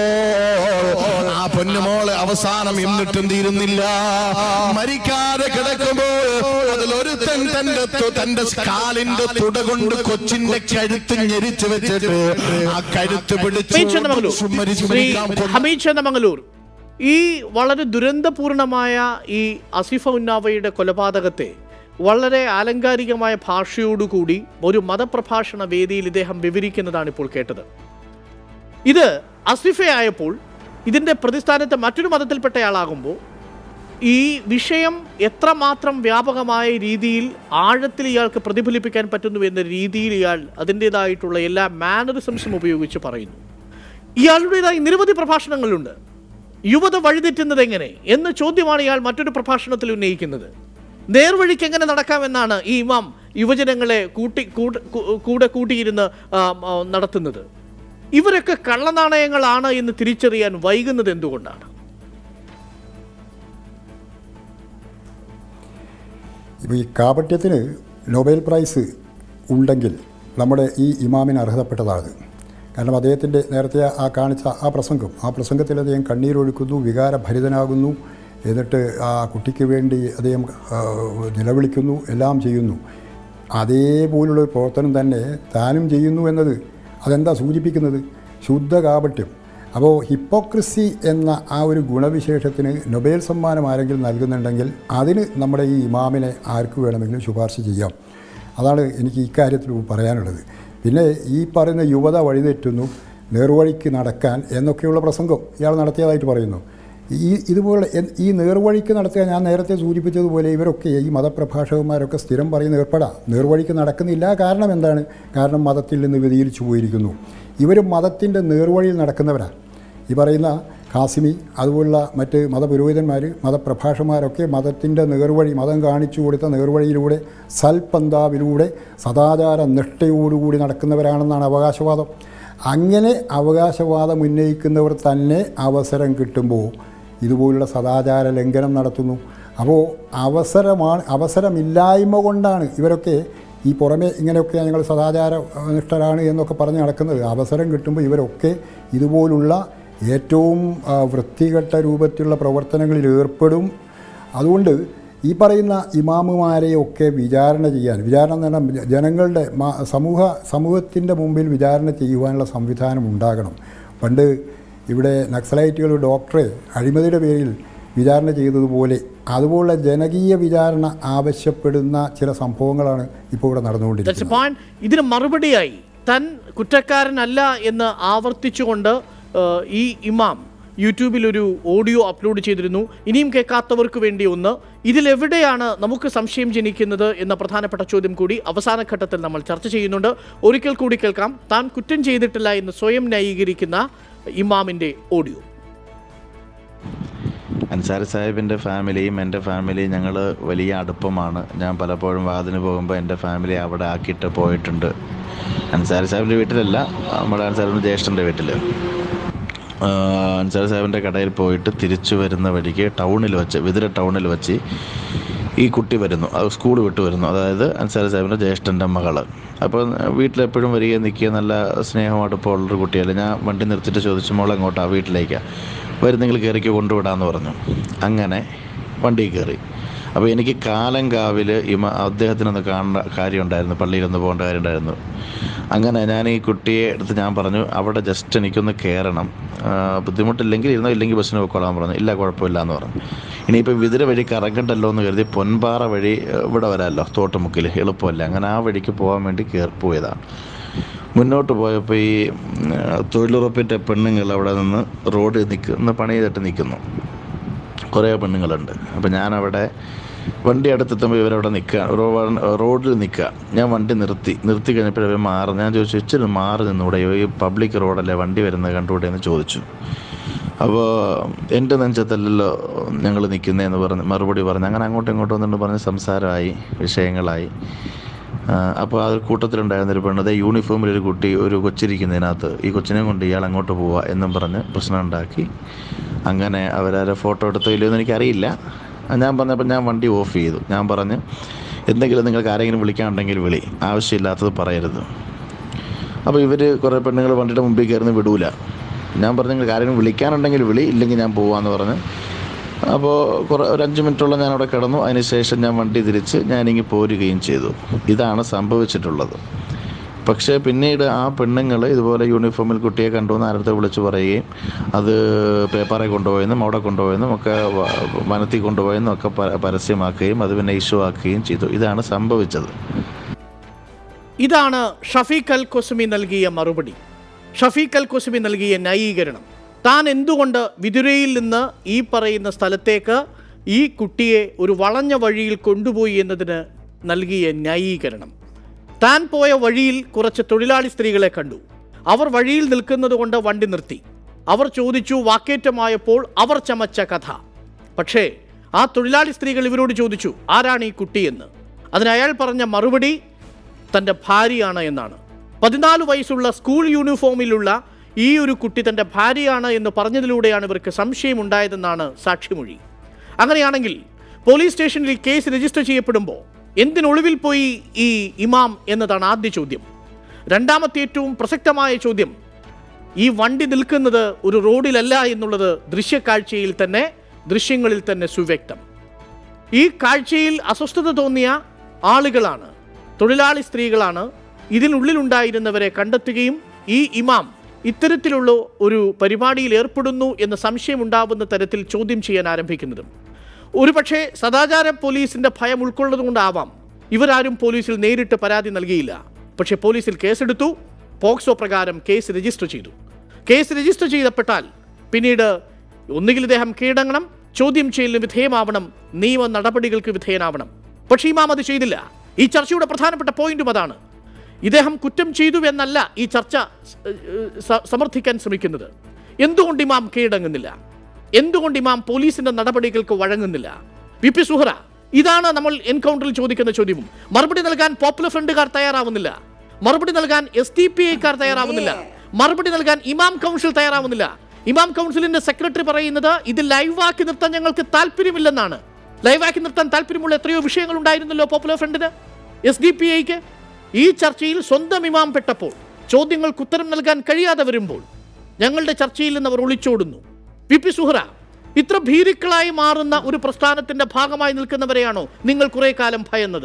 ആ പൊന്നുമോള് അവസാനം എന്നിട്ടും തീരുന്നില്ല മരിക്കാതെ കിടക്കുമ്പോൾ അതിലൊരുത്തൻ തന്റെ തു- തന്റെ കാലിന്റെ തുട കൊണ്ട് കൊച്ചിന്റെ കഴുത്ത് ഞെരിച്ചു വെച്ചിട്ട് ആ കഴുത്ത് പിടിച്ചു ഹമീദ് ചന്ദമംഗലൂർ മരിച്ചു ശ്രീ മരിക്കാൻ കൊന്നു. ഹമീദ് ചന്ദമംഗലൂർ ഈ വളരെ ദുരന്തപൂർണമായ ഈ അസിഫ ഉന്നാവയുടെ കൊലപാതകത്തെ വളരെ ആലങ്കാരികമായ ഭാഷയോടുകൂടി ഒരു മതപ്രഭാഷണ വേദിയിൽ ഇദ്ദേഹം വിവരിക്കുന്നതാണ് ഇപ്പോൾ കേട്ടത് ഇത് അസിഫയായപ്പോൾ ഇതിൻ്റെ പ്രതിസ്ഥാനത്ത് മറ്റൊരു മതത്തിൽപ്പെട്ടയാളാകുമ്പോൾ ഈ വിഷയം എത്രമാത്രം വ്യാപകമായ രീതിയിൽ ആഴത്തിൽ ഇയാൾക്ക് പ്രതിഫലിപ്പിക്കാൻ പറ്റുന്നു എന്ന രീതിയിൽ ഇയാൾ അതിൻ്റെതായിട്ടുള്ള എല്ലാ മാനറിസംസും ഉപയോഗിച്ച് പറയുന്നു ഇയാളുടേതായി നിരവധി പ്രഭാഷണങ്ങളുണ്ട് യുവത വഴിതെറ്റുന്നത് എങ്ങനെ എന്ന ചോദ്യമാണ് ഇയാൾ മറ്റൊരു പ്രഭാഷണത്തിൽ ഉന്നയിക്കുന്നത് നേർവഴിക്ക് എങ്ങനെ നടക്കാമെന്നാണ് ഈ ഇമാം യുവജനങ്ങളെ കൂട്ടി കൂട- കൂ- കൂടെ കൂട്ടിയിരുന്ന് ആ, ആ, നടത്തുന്നത് ഇവരൊക്കെ കള്ളനാണയങ്ങളാണ് എന്ന് തിരിച്ചറിയാൻ വൈകുന്നത് എന്തുകൊണ്ടാണ് ഇപ്പോൾ ഈ കാപട്യത്തിന് നൊബേൽ പ്രൈസ് ഉണ്ടെങ്കിൽ നമ്മുടെ ഈ ഇമാമിന് അർഹതപ്പെട്ടതാണ് കാരണം അദ്ദേഹത്തിൻ്റെ നേരത്തെ ആ കാണിച്ച ആ പ്രസംഗം ആ പ്രസംഗത്തിൽ അദ്ദേഹം കണ്ണീരൊഴുക്കുന്നു വികാരഭരിതനാകുന്നു എന്നിട്ട് ആ കുട്ടിക്ക് വേണ്ടി അദ്ദേഹം ആ, നിലവിളിക്കുന്നു എല്ലാം ചെയ്യുന്നു അതേപോലുള്ള ഒരു പ്രവർത്തനം തന്നെ താനും ചെയ്യുന്നു എന്നത് അതെന്താ സൂചിപ്പിക്കുന്നത് ശുദ്ധ കാപട്യം അപ്പോൾ ഹിപ്പോക്രസി എന്ന ആ ഒരു ഗുണവിശേഷത്തിന് നൊബേൽ സമ്മാനം ആരെങ്കിലും നൽകുന്നുണ്ടെങ്കിൽ അതിന് നമ്മുടെ ഈ ഇമാമിനെ ആർക്ക് വേണമെങ്കിലും ശുപാർശ ചെയ്യാം അതാണ് എനിക്ക് ഇക്കാര്യത്തിൽ പറയാനുള്ളത് പിന്നെ ഈ പറയുന്ന യുവത വഴിതെറ്റുന്നു നേർവഴിക്ക് നടക്കാൻ എന്നൊക്കെയുള്ള പ്രസംഗം ഇയാൾ നടത്തിയതായിട്ട് പറയുന്നു ഈ ഇതുപോലെ എൻ- ഈ നേർവഴിക്ക് നടത്തുക ഞാൻ നേരത്തെ സൂചിപ്പിച്ചതുപോലെ ഇവരൊക്കെ ഈ മതപ്രഭാഷകന്മാരൊക്കെ സ്ഥിരം പറയുന്ന ഏർപ്പെടാം നേർവഴിക്ക് നടക്കുന്നില്ല കാരണം എന്താണ് കാരണം മതത്തിൽ നിന്ന് വ്യതിരിച്ചു പോയിരിക്കുന്നു ഇവർ മതത്തിൻ്റെ നേർവഴിയിൽ നടക്കുന്നവരാണ് ഈ പറയുന്ന ഖാസിമി അതുപോലുള്ള മറ്റ് മതപുരോഹിതന്മാർ മതപ്രഭാഷകന്മാരൊക്കെ മതത്തിൻ്റെ നേർവഴി മതം കാണിച്ചു കൊടുത്ത നേർവഴിയിലൂടെ സൽപന്താവിലൂടെ സദാചാര നിഷ്ഠയോടുകൂടി നടക്കുന്നവരാണെന്നാണ് അവകാശവാദം അങ്ങനെ അവകാശവാദം ഉന്നയിക്കുന്നവർ തന്നെ അവസരം കിട്ടുമ്പോൾ ഇതുപോലുള്ള സദാചാര ലംഘനം നടത്തുന്നു അപ്പോൾ അവസരമാണ് അവസരമില്ലായ്മ കൊണ്ടാണ് ഇവരൊക്കെ ഈ പുറമെ ഇങ്ങനെയൊക്കെ ഞങ്ങൾ സദാചാര അഹ്, നിഷ്ഠരാണ് എന്നൊക്കെ പറഞ്ഞ് നടക്കുന്നത് അവസരം കിട്ടുമ്പോൾ ഇവരൊക്കെ ഇതുപോലുള്ള ഏറ്റവും ആ, വൃത്തികെട്ട രൂപത്തിലുള്ള പ്രവർത്തനങ്ങളിൽ ഏർപ്പെടും അതുകൊണ്ട് ഈ പറയുന്ന ഇമാമുമാരെയൊക്കെ വിചാരണ ചെയ്യാൻ വിചാരണ എന്ന് പറഞ്ഞാൽ ജനങ്ങളുടെ മാ- സമൂഹ സമൂഹത്തിൻ്റെ മുമ്പിൽ വിചാരണ ചെയ്യുവാനുള്ള സംവിധാനം ഉണ്ടാകണം പണ്ട് ഇവിടെ നക്സലൈറ്റുകൾ ഡോക്ടറെ അഴിമതിയുടെ പേരിൽ വിചാരണ ചെയ്തതുപോലെ അതുപോലുള്ള ജനകീയ വിചാരണ ആവശ്യപ്പെടുന്ന ചില സംഭവങ്ങളാണ് ഇപ്പോൾ ഇവിടെ ദാറ്റ്സ് നടന്നുകൊണ്ടിരിക്കുന്നത് പോയിന്റ് ഇതിന് മറുപടിയായി താൻ കുറ്റക്കാരനല്ല എന്ന് ആവർത്തിച്ചുകൊണ്ട് ഏഹ്, ഈ ഇമാം യൂട്യൂബിൽ ഒരു ഓഡിയോ അപ്ലോഡ് ചെയ്തിരുന്നു ഇനിയും കേൾക്കാത്തവർക്ക് വേണ്ടി ഒന്ന് ഇതിലെവിടെയാണ് നമുക്ക് സംശയം ജനിക്കുന്നത് എന്ന പ്രധാനപ്പെട്ട ചോദ്യം കൂടി അവസാന ഘട്ടത്തിൽ നമ്മൾ ചർച്ച ചെയ്യുന്നുണ്ട് ഒരിക്കൽ കൂടി കേൾക്കാം താൻ കുറ്റം ചെയ്തിട്ടില്ല എന്ന് സ്വയം ന്യായീകരിക്കുന്ന ഇമാമിന്റെ ഓഡിയോ അൻസാരി സാഹിബിൻ്റെ ഫാമിലിയും എൻ്റെ ഫാമിലിയും ഞങ്ങൾ വലിയ അടുപ്പമാണ് ഞാൻ പലപ്പോഴും വാതിന് പോകുമ്പോൾ എൻ്റെ ഫാമിലി അവിടെ ആക്കിയിട്ട് പോയിട്ടുണ്ട് അൻസാരി സാഹിബിൻ്റെ വീട്ടിലല്ല നമ്മുടെ അൻസാരിൻ്റെ ജ്യേഷ്ഠൻ്റെ വീട്ടിൽ അൻസാരി സാഹിബിൻ്റെ കടയിൽ പോയിട്ട് തിരിച്ചു വരുന്ന വഴിക്ക് ടൗണിൽ വെച്ച് വിതിര ടൗണിൽ വെച്ച് ഈ കുട്ടി വരുന്നു അത് സ്കൂൾ വിട്ട് വരുന്നു അതായത് അൻസാരി സാഹിബിൻ്റെ ജ്യേഷ്ഠൻ്റെ മകള് അപ്പോൾ വീട്ടിലെപ്പോഴും വരികയും നിൽക്കുകയും നല്ല സ്നേഹമായിട്ട് ഇപ്പോൾ ഉള്ളൊരു കുട്ടിയല്ലേ ഞാൻ വണ്ടി നിർത്തിയിട്ട് ചോദിച്ചു മോൾ എങ്ങോട്ടാണ് വീട്ടിലേക്കാണ് വരുന്നെങ്കിൽ കയറിക്ക് കൊണ്ടുവിടാമെന്ന് പറഞ്ഞു അങ്ങനെ വണ്ടി കയറി അപ്പോൾ എനിക്ക് കാലങ്കാവിൽ ഇമ അദ്ദേഹത്തിനൊന്ന് കാണേണ്ട കാര്യമുണ്ടായിരുന്നു പള്ളിയിലൊന്ന് പോകേണ്ട കാര്യമുണ്ടായിരുന്നു അങ്ങനെ ഞാൻ ഈ കുട്ടിയെ എടുത്ത് ഞാൻ പറഞ്ഞു അവിടെ ജസ്റ്റ് എനിക്കൊന്ന് കയറണം ആ, ബുദ്ധിമുട്ടില്ലെങ്കിൽ ഇരുന്നോ ഇല്ലെങ്കിൽ ബസ്സിന് പോയിക്കോളാൻ പറഞ്ഞു ഇല്ല കുഴപ്പമില്ല എന്ന് പറഞ്ഞു ഇനിയിപ്പോൾ വിതിര വഴി കറങ്ങണ്ടല്ലോ എന്ന് കരുതി പൊൻപാറ വഴി ഏ, ഇവിടെ വരാമല്ലോ തോട്ടുമുക്കിൽ എളുപ്പമല്ല അങ്ങനെ ആ വഴിക്ക് പോകാൻ വേണ്ടി കയറി പോയതാണ് മുന്നോട്ട് പോയപ്പോൾ ഈ ഉം, തൊഴിലുറപ്പിൻ്റെ പെണ്ണുങ്ങൾ അവിടെ നിന്ന് റോഡിൽ നിൽക്കുന്ന പണി ചെയ്തിട്ട് നിൽക്കുന്നു കുറേ പെണ്ണുങ്ങളുണ്ട് അപ്പോൾ ഞാനവിടെ വണ്ടി അടുത്തെത്തുമ്പോൾ ഇവരവിടെ നിൽക്കുക റോഡിൽ നിൽക്കുക ഞാൻ വണ്ടി നിർത്തി നിർത്തി കഴിഞ്ഞപ്പോൾ ഇവർ മാറി ഞാൻ ചോദിച്ചു ഇച്ചിരി മാറി നിന്നൂടെ ഈ പബ്ലിക് റോഡല്ലേ വണ്ടി വരുന്നത് കണ്ടുകൂടെ എന്ന് ചോദിച്ചു അപ്പോൾ എൻ്റെ നെഞ്ചത്തല്ലല്ലോ ഞങ്ങൾ നിൽക്കുന്നതെന്ന് പറഞ്ഞ് മറുപടി പറഞ്ഞ് അങ്ങനെ അങ്ങോട്ടും ഇങ്ങോട്ടും വന്നിട്ട് പറഞ്ഞ് സംസാരമായി വിഷയങ്ങളായി അപ്പോൾ ആ ഒരു കൂട്ടത്തിലുണ്ടായിരുന്നൊരു പെണ്ണ് അതേ യൂണിഫോമിൽ ഒരു കുട്ടി ഒരു കൊച്ചിരിക്കുന്നതിനകത്ത് ഈ കൊച്ചിനെ കൊണ്ട് ഇയാൾ അങ്ങോട്ട് പോവുക എന്നും പറഞ്ഞ് പ്രശ്നം ഉണ്ടാക്കി അങ്ങനെ അവരാരെ ഫോട്ടോ എടുത്തോ ഇല്ലയോ എന്ന് എനിക്കറിയില്ല ആ, ഞാൻ പറഞ്ഞപ്പോൾ ഞാൻ വണ്ടി ഓഫ് ചെയ്തു ഞാൻ പറഞ്ഞ് എന്തെങ്കിലും നിങ്ങൾക്ക് ആരെങ്കിലും വിളിക്കാനുണ്ടെങ്കിൽ വിളി ആവശ്യമില്ലാത്തത് പറയരുത് അപ്പോൾ ഇവർ കുറേ പെണ്ണുങ്ങൾ വണ്ടിയുടെ മുമ്പിൽ കയറുന്ന വിടൂല ഞാൻ പറഞ്ഞു നിങ്ങൾക്ക് ആരെങ്കിലും വിളിക്കാനുണ്ടെങ്കിൽ വിളി ഇല്ലെങ്കിൽ ഞാൻ പോവാന്ന് പറഞ്ഞ് അപ്പോൾ കുറേ ഒരു അഞ്ച് മിനിറ്റോളം ഞാൻ അവിടെ കിടന്നു അതിനുശേഷം ഞാൻ വണ്ടി തിരിച്ച് ഞാനിങ്ങ് പോരുകയും ചെയ്തു ഇതാണ് സംഭവിച്ചിട്ടുള്ളത് പക്ഷേ പിന്നീട് ആ പെണ്ണുങ്ങൾ ഇതുപോലെ യൂണിഫോമിൽ കുട്ടിയെ കണ്ടുവന്ന് ആരടുത്ത് വിളിച്ച് പറയുകയും അത് പേപ്പറെ കൊണ്ടുപോയെന്നും അവിടെ കൊണ്ടുപോയെന്നും ഒക്കെ വ- വനത്തിൽ കൊണ്ടുപോയെന്നും ഒക്കെ പ- പരസ്യമാക്കുകയും അത് പിന്നെ ഇഷ്യൂ ആക്കുകയും ചെയ്തു ഇതാണ് സംഭവിച്ചത് ഇതാണ് ഷഫീഖ് അൽ കൊസുമി നൽകിയ മറുപടി ഷഫീഖ് അൽ കൊസുമി നൽകിയ ന്യായീകരണം താൻ എന്തുകൊണ്ട് വിതുരയിൽ നിന്ന് ഈ പറയുന്ന സ്ഥലത്തേക്ക് ഈ കുട്ടിയെ ഒരു വളഞ്ഞ വഴിയിൽ കൊണ്ടുപോയി എന്നതിന് നൽകിയ ന്യായീകരണം താൻ പോയ വഴിയിൽ കുറച്ച് തൊഴിലാളി സ്ത്രീകളെ കണ്ടു അവർ വഴിയിൽ നിൽക്കുന്നത് കൊണ്ട് വണ്ടി നിർത്തി അവർ ചോദിച്ചു വാക്കേറ്റമായപ്പോൾ അവർ ചമച്ച കഥ പക്ഷേ ആ തൊഴിലാളി സ്ത്രീകൾ ഇവരോട് ചോദിച്ചു ആരാണ് ഈ കുട്ടിയെന്ന് അതിന് അയാൾ പറഞ്ഞ മറുപടി തൻ്റെ ഭാര്യയാണ് എന്നാണ് പതിനാല് വയസ്സുള്ള സ്കൂൾ യൂണിഫോമിലുള്ള ഈ ഒരു കുട്ടി തൻ്റെ ഭാര്യയാണ് എന്ന് പറഞ്ഞതിലൂടെയാണ് ഇവർക്ക് സംശയമുണ്ടായതെന്നാണ് സാക്ഷിമൊഴി അങ്ങനെയാണെങ്കിൽ പോലീസ് സ്റ്റേഷനിൽ കേസ് രജിസ്റ്റർ ചെയ്യപ്പെടുമ്പോൾ എന്തിനൊളിവിൽ പോയി ഈ ഇമാം എന്നതാണ് ആദ്യ ചോദ്യം രണ്ടാമത്തെ ഏറ്റവും പ്രസക്തമായ ചോദ്യം ഈ വണ്ടി നിൽക്കുന്നത് ഒരു റോഡിലല്ല എന്നുള്ളത് ദൃശ്യക്കാഴ്ചയിൽ തന്നെ ദൃശ്യങ്ങളിൽ തന്നെ സുവ്യക്തം ഈ കാഴ്ചയിൽ അസ്വസ്ഥത തോന്നിയ ആളുകളാണ് തൊഴിലാളി സ്ത്രീകളാണ് ഇതിനുള്ളിലുണ്ടായിരുന്നവരെ കണ്ടെത്തുകയും ഈ ഇമാം ഇത്തരത്തിലുള്ള ഒരു പരിപാടിയിൽ ഏർപ്പെടുന്നു എന്ന സംശയമുണ്ടാവുന്ന തരത്തിൽ ചോദ്യം ചെയ്യാൻ ആരംഭിക്കുന്നതും ഒരുപക്ഷെ സദാചാര പോലീസിന്റെ ഭയം ഉൾക്കൊള്ളതുകൊണ്ടാവാം ഇവരാരും പോലീസിൽ നേരിട്ട് പരാതി നൽകിയില്ല പക്ഷേ പോലീസിൽ കേസെടുത്തു പോക്സോ പ്രകാരം കേസ് രജിസ്റ്റർ ചെയ്തു കേസ് രജിസ്റ്റർ ചെയ്യപ്പെട്ടാൽ പിന്നീട് ഒന്നുകിൽ ഇദ്ദേഹം കീഴടങ്ങണം ചോദ്യം ചെയ്യലിന് വിധേയമാവണം നിയമ നടപടികൾക്ക് വിധേയനാവണം പക്ഷേ ഇമാം അത് ചെയ്തില്ല ഈ ചർച്ചയുടെ പ്രധാനപ്പെട്ട പോയിന്റും അതാണ് ഇദ്ദേഹം കുറ്റം ചെയ്തു എന്നല്ല ഈ ചർച്ച ഏഹ്, സ- സമർത്ഥിക്കാൻ ശ്രമിക്കുന്നത് എന്തുകൊണ്ട് ഇമാം കീഴടങ്ങുന്നില്ല എന്തുകൊണ്ട് ഇമാം പോലീസിന്റെ നടപടികൾക്ക് വഴങ്ങുന്നില്ല വി പി സുഹറ ഇതാണ് നമ്മൾ എൻകൗണ്ടറിൽ ചോദിക്കുന്ന ചോദ്യവും മറുപടി നൽകാൻ പോപ്പുലർ ഫ്രണ്ടുകാർ തയ്യാറാവുന്നില്ല മറുപടി നൽകാൻ എസ് ഡി പി ഐക്കാർ തയ്യാറാവുന്നില്ല മറുപടി നൽകാൻ ഇമാം കൗൺസിൽ തയ്യാറാവുന്നില്ല ഇമാം കൗൺസിലിന്റെ സെക്രട്ടറി പറയുന്നത് ഇത് ലൈവാക്കി നിർത്താൻ ഞങ്ങൾക്ക് താല്പര്യമില്ലെന്നാണ് ലൈവാക്കി നിർത്താൻ താല്പര്യമുള്ള എത്രയോ വിഷയങ്ങൾ ഉണ്ടായിരുന്നല്ലോ പോപ്പുലർ ഫ്രണ്ടിന് എസ് ഡി പി ഐക്ക് ഈ ചർച്ചയിൽ സ്വന്തം ഇമാം പെട്ടപ്പോൾ ചോദ്യങ്ങൾക്ക് ഉത്തരം നൽകാൻ കഴിയാതെ വരുമ്പോൾ ഞങ്ങളുടെ ചർച്ചയിൽ നിന്ന് അവർ ഒളിച്ചോടുന്നു പി പി സുഹറ ഇത്ര ഭീരുക്കളായി മാറുന്ന ഒരു പ്രസ്ഥാനത്തിന്റെ ഭാഗമായി നിൽക്കുന്നവരെയാണോ നിങ്ങൾ കുറെ കാലം ഭയന്നത്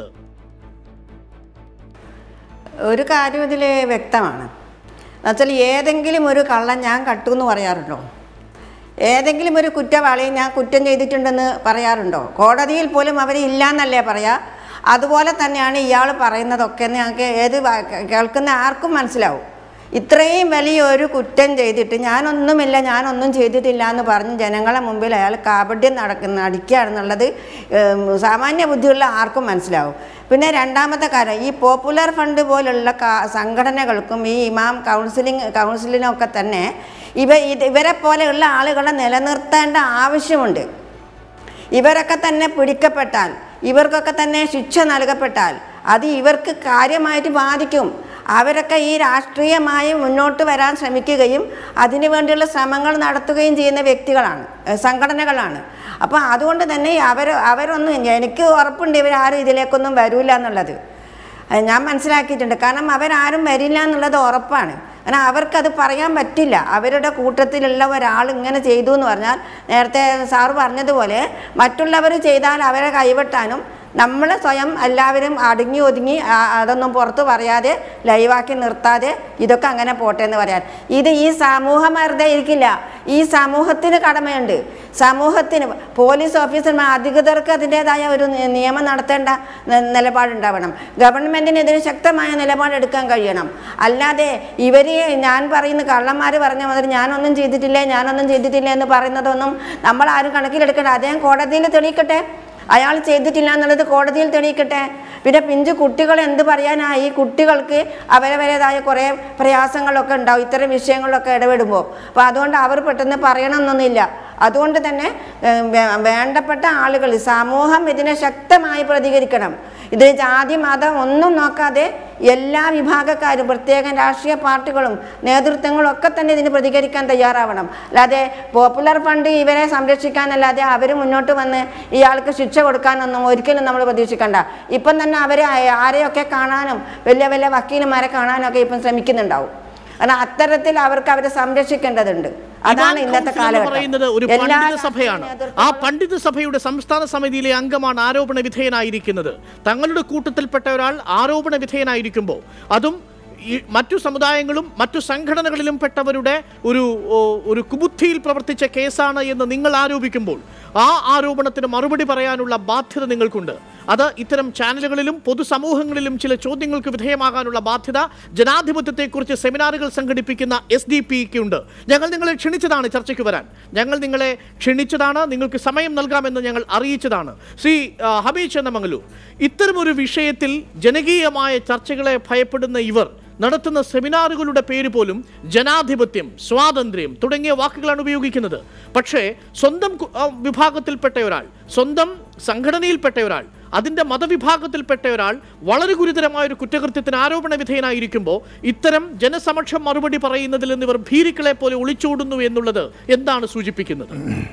ഒരു കാര്യം ഇതിൽ വ്യക്തമാണ് എന്നുവെച്ചാൽ ഏതെങ്കിലും ഒരു കള്ളൻ ഞാൻ കട്ടു എന്ന് പറയാറുണ്ടോ ഏതെങ്കിലും ഒരു കുറ്റവാളിയെ ഞാൻ കുറ്റം ചെയ്തിട്ടുണ്ടെന്ന് പറയാറുണ്ടോ കോടതിയിൽ പോലും അവർ ഇല്ല എന്നല്ലേ പറയാ അതുപോലെ തന്നെയാണ് ഇയാൾ പറയുന്നതൊക്കെ എന്ന് ഞങ്ങൾക്ക് ഏത് വാ- കേൾക്കുന്ന ആർക്കും മനസ്സിലാവും ഇത്രയും വലിയൊരു കുറ്റം ചെയ്തിട്ട് ഞാനൊന്നുമില്ല ഞാനൊന്നും ചെയ്തിട്ടില്ല എന്ന് പറഞ്ഞ് ജനങ്ങളെ മുമ്പിൽ അയാൾ കാപട്യം നടക്കുന്ന അടിക്കുകയാണെന്നുള്ളത് ഏം, സാമാന്യ ബുദ്ധിയുള്ള ആർക്കും മനസ്സിലാവും പിന്നെ രണ്ടാമത്തെ കാര്യം ഈ പോപ്പുലർ ഫണ്ട് പോലുള്ള കാ- സംഘടനകൾക്കും ഈ ഇമാം കൗൺസിലിംഗ് കൗൺസിലിനൊക്കെ തന്നെ ഇവ ഇത് ഇവരെ പോലെയുള്ള ആളുകളെ നിലനിർത്തേണ്ട ആവശ്യമുണ്ട് ഇവരൊക്കെ തന്നെ പിടിക്കപ്പെട്ടാൽ ഇവർക്കൊക്കെ തന്നെ ശിക്ഷ നൽകപ്പെട്ടാൽ അത് ഇവർക്ക് കാര്യമായിട്ട് ബാധിക്കും അവരൊക്കെ ഈ രാഷ്ട്രീയമായി മുന്നോട്ട് വരാൻ ശ്രമിക്കുകയും അതിനു വേണ്ടിയുള്ള ശ്രമങ്ങൾ നടത്തുകയും ചെയ്യുന്ന വ്യക്തികളാണ് ഏഹ് സംഘടനകളാണ് അപ്പോൾ അതുകൊണ്ട് തന്നെ അവർ അവരൊന്നും എനിക്ക് ഉറപ്പുണ്ട് ഇവരാരും ഇതിലേക്കൊന്നും വരില്ല എന്നുള്ളത് അത് ഞാൻ മനസ്സിലാക്കിയിട്ടുണ്ട് കാരണം അവരാരും വരില്ല എന്നുള്ളത് ഉറപ്പാണ് കാരണം അവർക്കത് പറയാൻ പറ്റില്ല അവരുടെ കൂട്ടത്തിലുള്ള ഒരാൾ ഇങ്ങനെ ചെയ്തു എന്ന് പറഞ്ഞാൽ നേരത്തെ സാറ് പറഞ്ഞതുപോലെ മറ്റുള്ളവർ ചെയ്താൽ അവരെ കൈവെട്ടാനും നമ്മൾ സ്വയം എല്ലാവരും അടങ്ങി ഒതുങ്ങി ആ- അതൊന്നും പുറത്ത് പറയാതെ ലൈവാക്കി നിർത്താതെ ഇതൊക്കെ അങ്ങനെ പോട്ടെ എന്ന് പറയാൻ ഇത് ഈ സമൂഹം വെറുതെ ഇരിക്കില്ല ഈ സമൂഹത്തിന് കടമയുണ്ട് സമൂഹത്തിന് പോലീസ് ഓഫീസർമാർ അധികൃതർക്ക് അതിൻ്റെതായ ഒരു നി- നിയമം നടത്തേണ്ട ന- നിലപാടുണ്ടാവണം ഗവൺമെൻറ്റിനെതിരെ ശക്തമായ നിലപാടെടുക്കാൻ കഴിയണം അല്ലാതെ ഇവർ ഞാൻ പറയുന്ന കള്ളന്മാർ പറഞ്ഞ മാതിരി ഞാനൊന്നും ചെയ്തിട്ടില്ല ഞാനൊന്നും ചെയ്തിട്ടില്ല എന്ന് പറയുന്നതൊന്നും നമ്മൾ ആരും കണക്കിലെടുക്കണ്ട അദ്ദേഹം കോടതിയിൽ തെളിയിക്കട്ടെ അയാൾ ചെയ്തിട്ടില്ല എന്നുള്ളത് കോടതിയിൽ തെളിയിക്കട്ടെ പിന്നെ പിഞ്ചു കുട്ടികൾ എന്ത് പറയാനാ ഈ കുട്ടികൾക്ക് അവരവരേതായ കുറേ പ്രയാസങ്ങളൊക്കെ ഉണ്ടാവും ഇത്തരം വിഷയങ്ങളിലൊക്കെ ഇടപെടുമ്പോൾ അപ്പോൾ അതുകൊണ്ട് അവർ പെട്ടെന്ന് പറയണമെന്നൊന്നുമില്ല അതുകൊണ്ട് തന്നെ ഏഹ്, വേ- വേണ്ടപ്പെട്ട ആളുകൾ സമൂഹം ഇതിനെ ശക്തമായി പ്രതികരിക്കണം ഇത് ജാതി മതം ഒന്നും നോക്കാതെ എല്ലാ വിഭാഗക്കാരും പ്രത്യേകം രാഷ്ട്രീയ പാർട്ടികളും നേതൃത്വങ്ങളും ഒക്കെ തന്നെ ഇതിന് പ്രതികരിക്കാൻ തയ്യാറാവണം അല്ലാതെ പോപ്പുലർ ഫണ്ട് ഇവരെ സംരക്ഷിക്കാനല്ലാതെ അവർ മുന്നോട്ട് വന്ന് ഇയാൾക്ക് ശിക്ഷ കൊടുക്കാനൊന്നും ഒരിക്കലും നമ്മൾ പ്രതീക്ഷിക്കണ്ട ഇപ്പം തന്നെ അവർ ആരെയൊക്കെ കാണാനും വലിയ വലിയ വക്കീലുമാരെ കാണാനും ഒക്കെ ഇപ്പം ശ്രമിക്കുന്നുണ്ടാവും കാരണം അത്തരത്തിൽ അവർക്ക് അവരെ സംരക്ഷിക്കേണ്ടതുണ്ട് അതാണ് ഇമാം ഇന്നത്തെ കൗൺസിൽ എന്ന് കാലഘട്ടം പറയുന്നത് ഒരു എല്ലാ പണ്ഡിത സഭയാണ് രാഷ്ട്രീയ ആ പണ്ഡിത സഭയുടെ സംസ്ഥാന സമിതിയിലെ അംഗമാണ് ആരോപണ വിധേയനായിരിക്കുന്നത് തങ്ങളുടെ കൂട്ടത്തിൽപ്പെട്ട ഒരാൾ ആരോപണ വിധേയനായിരിക്കുമ്പോൾ അതും ഈ മറ്റു സമുദായങ്ങളും മറ്റു സംഘടനകളിലും പെട്ടവരുടെ ഒരു ഓ, ഒരു കുബുദ്ധിയിൽ പ്രവർത്തിച്ച കേസാണ് എന്ന് നിങ്ങൾ ആരോപിക്കുമ്പോൾ ആ ആരോപണത്തിന് മറുപടി പറയാനുള്ള ബാധ്യത നിങ്ങൾക്കുണ്ട് അത് ഇത്തരം ചാനലുകളിലും പൊതുസമൂഹങ്ങളിലും ചില ചോദ്യങ്ങൾക്ക് വിധേയമാകാനുള്ള ബാധ്യത ജനാധിപത്യത്തെക്കുറിച്ച് സെമിനാറുകൾ സംഘടിപ്പിക്കുന്ന എസ് ഡി പിക്ക് ഉണ്ട് ഞങ്ങൾ നിങ്ങളെ ക്ഷണിച്ചതാണ് ചർച്ചയ്ക്ക് വരാൻ ഞങ്ങൾ നിങ്ങളെ ക്ഷണിച്ചതാണ് നിങ്ങൾക്ക് സമയം നൽകാമെന്ന് ഞങ്ങൾ അറിയിച്ചതാണ് ശ്രീ ആ, ഹബീബ് ചന്ദമംഗലൂർ ഇത്തരമൊരു വിഷയത്തിൽ ജനകീയമായ ചർച്ചകളെ ഭയപ്പെടുന്ന ഇവർ നടത്തുന്ന സെമിനാറുകളുടെ പേര് പോലും ജനാധിപത്യം സ്വാതന്ത്ര്യം തുടങ്ങിയ വാക്കുകളാണ് ഉപയോഗിക്കുന്നത് പക്ഷേ സ്വന്തം കു- ആ, വിഭാഗത്തിൽപ്പെട്ട ഒരാൾ സ്വന്തം സംഘടനയിൽപ്പെട്ട ഒരാൾ അതിൻ്റെ മതവിഭാഗത്തിൽപ്പെട്ട ഒരാൾ വളരെ ഗുരുതരമായ ഒരു കുറ്റകൃത്യത്തിന് ആരോപണ വിധേയനായിരിക്കുമ്പോൾ ഇത്തരം ജനസമക്ഷം മറുപടി പറയുന്നതിൽ നിന്ന് ഇവർ ഭീരുക്കളെ പോലെ ഒളിച്ചോടുന്നു എന്നുള്ളത് എന്താണ് സൂചിപ്പിക്കുന്നത്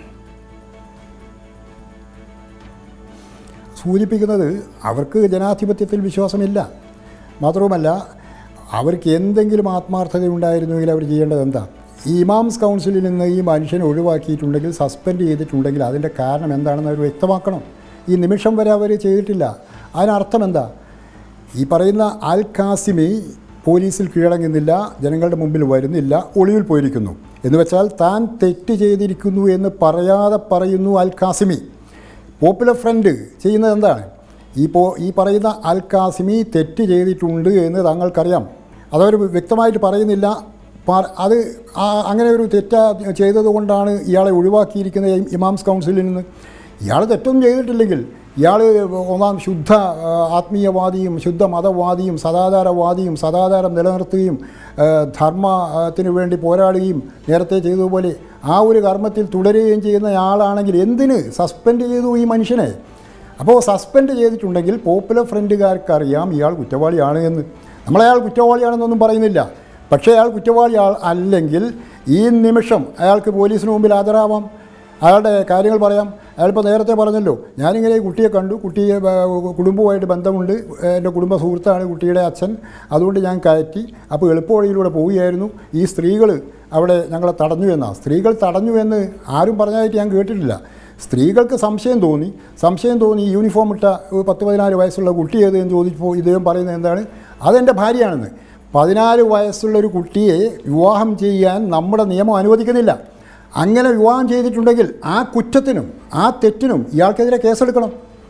സൂചിപ്പിക്കുന്നത് അവർക്ക് ജനാധിപത്യത്തിൽ വിശ്വാസമില്ല മാത്രവുമല്ല അവർക്ക് എന്തെങ്കിലും ആത്മാർത്ഥത ഉണ്ടായിരുന്നുവെങ്കിൽ അവർ ചെയ്യേണ്ടത് എന്താ ഈ ഇമാംസ് കൗൺസിലിൽ നിന്ന് ഈ മനുഷ്യനെ ഒഴിവാക്കിയിട്ടുണ്ടെങ്കിൽ സസ്പെൻഡ് ചെയ്തിട്ടുണ്ടെങ്കിൽ അതിൻ്റെ കാരണം എന്താണെന്ന് അവർ വ്യക്തമാക്കണം ഈ നിമിഷം വരെ അവർ ചെയ്തിട്ടില്ല അതിനർത്ഥം എന്താ ഈ പറയുന്ന അൽ കാസിമി പോലീസിൽ കീഴടങ്ങുന്നില്ല ജനങ്ങളുടെ മുമ്പിൽ വരുന്നില്ല ഒളിവിൽ പോയിരിക്കുന്നു എന്ന് വെച്ചാൽ താൻ തെറ്റ് ചെയ്തിരിക്കുന്നു എന്ന് പറയാതെ പറയുന്നു അൽ കാസിമി പോപ്പുലർ ഫ്രണ്ട് ചെയ്യുന്നത് എന്താണ് ഈ പോ ഈ പറയുന്ന അൽ കാസിമി തെറ്റ് ചെയ്തിട്ടുണ്ട് എന്ന് താങ്കൾക്കറിയാം അതവർ വ്യക്തമായിട്ട് പറയുന്നില്ല പാ- അത് ആ- അങ്ങനെ ഒരു തെറ്റ ചെയ്തത് കൊണ്ടാണ് ഇയാളെ ഒഴിവാക്കിയിരിക്കുന്നത് ഈ ഇമാംസ് കൗൺസിലിൽ നിന്ന് ഇയാൾ തെറ്റൊന്നും ചെയ്തിട്ടില്ലെങ്കിൽ ഇയാൾ ഒന്നാം ശുദ്ധ ആ, ആത്മീയവാദിയും ശുദ്ധ മതവാദിയും സദാചാരവാദിയും സദാചാരം നിലനിർത്തുകയും ആ, ധർമ്മത്തിന് വേണ്ടി പോരാടുകയും നേരത്തെ ചെയ്തതുപോലെ ആ ഒരു കർമ്മത്തിൽ തുടരുകയും ചെയ്യുന്ന ആളാണെങ്കിൽ എന്തിന് സസ്പെൻഡ് ചെയ്തു ഈ മനുഷ്യനെ അപ്പോൾ സസ്പെൻഡ് ചെയ്തിട്ടുണ്ടെങ്കിൽ പോപ്പുലർ ഫ്രണ്ടുകാർക്ക് അറിയാം ഇയാൾ കുറ്റവാളിയാണ് എന്ന് നമ്മളയാൾ കുറ്റവാളിയാണെന്നൊന്നും പറയുന്നില്ല പക്ഷേ അയാൾ കുറ്റവാളി ആൾ അല്ലെങ്കിൽ ഈ നിമിഷം അയാൾക്ക് പോലീസിന് മുമ്പിൽ ഹാജരാവാം അയാളുടെ കാര്യങ്ങൾ പറയാം അയാളിപ്പോൾ നേരത്തെ പറഞ്ഞല്ലോ ഞാനിങ്ങനെ ഈ കുട്ടിയെ കണ്ടു കുട്ടിയെ ആ, കുടുംബവുമായിട്ട് ബന്ധമുണ്ട് എൻ്റെ കുടുംബ സുഹൃത്താണ് കുട്ടിയുടെ അച്ഛൻ അതുകൊണ്ട് ഞാൻ കയറ്റി അപ്പോൾ എളുപ്പവഴിയിലൂടെ പോവുകയായിരുന്നു ഈ സ്ത്രീകൾ അവിടെ ഞങ്ങളെ തടഞ്ഞു എന്നാണ് സ്ത്രീകൾ തടഞ്ഞു എന്ന് ആരും പറഞ്ഞതായിട്ട് ഞാൻ കേട്ടിട്ടില്ല സ്ത്രീകൾക്ക് സംശയം തോന്നി സംശയം തോന്നി യൂണിഫോം ഇട്ട ഒരു പത്ത് പതിനാല് വയസ്സുള്ള കുട്ടി ഏത് എന്ന് ചോദിച്ചപ്പോൾ ഇദ്ദേഹം പറയുന്നത് എന്താണ് അതെൻ്റെ ഭാര്യയാണെന്ന് പതിനാല് വയസ്സുള്ള ഒരു കുട്ടിയെ വിവാഹം ചെയ്യാൻ നമ്മുടെ നിയമം അനുവദിക്കുന്നില്ല അങ്ങനെ വിവാഹം ചെയ്തിട്ടുണ്ടെങ്കിൽ ആ കുറ്റത്തിനും ആ തെറ്റിനും ഇയാൾക്കെതിരെ കേസെടുക്കണം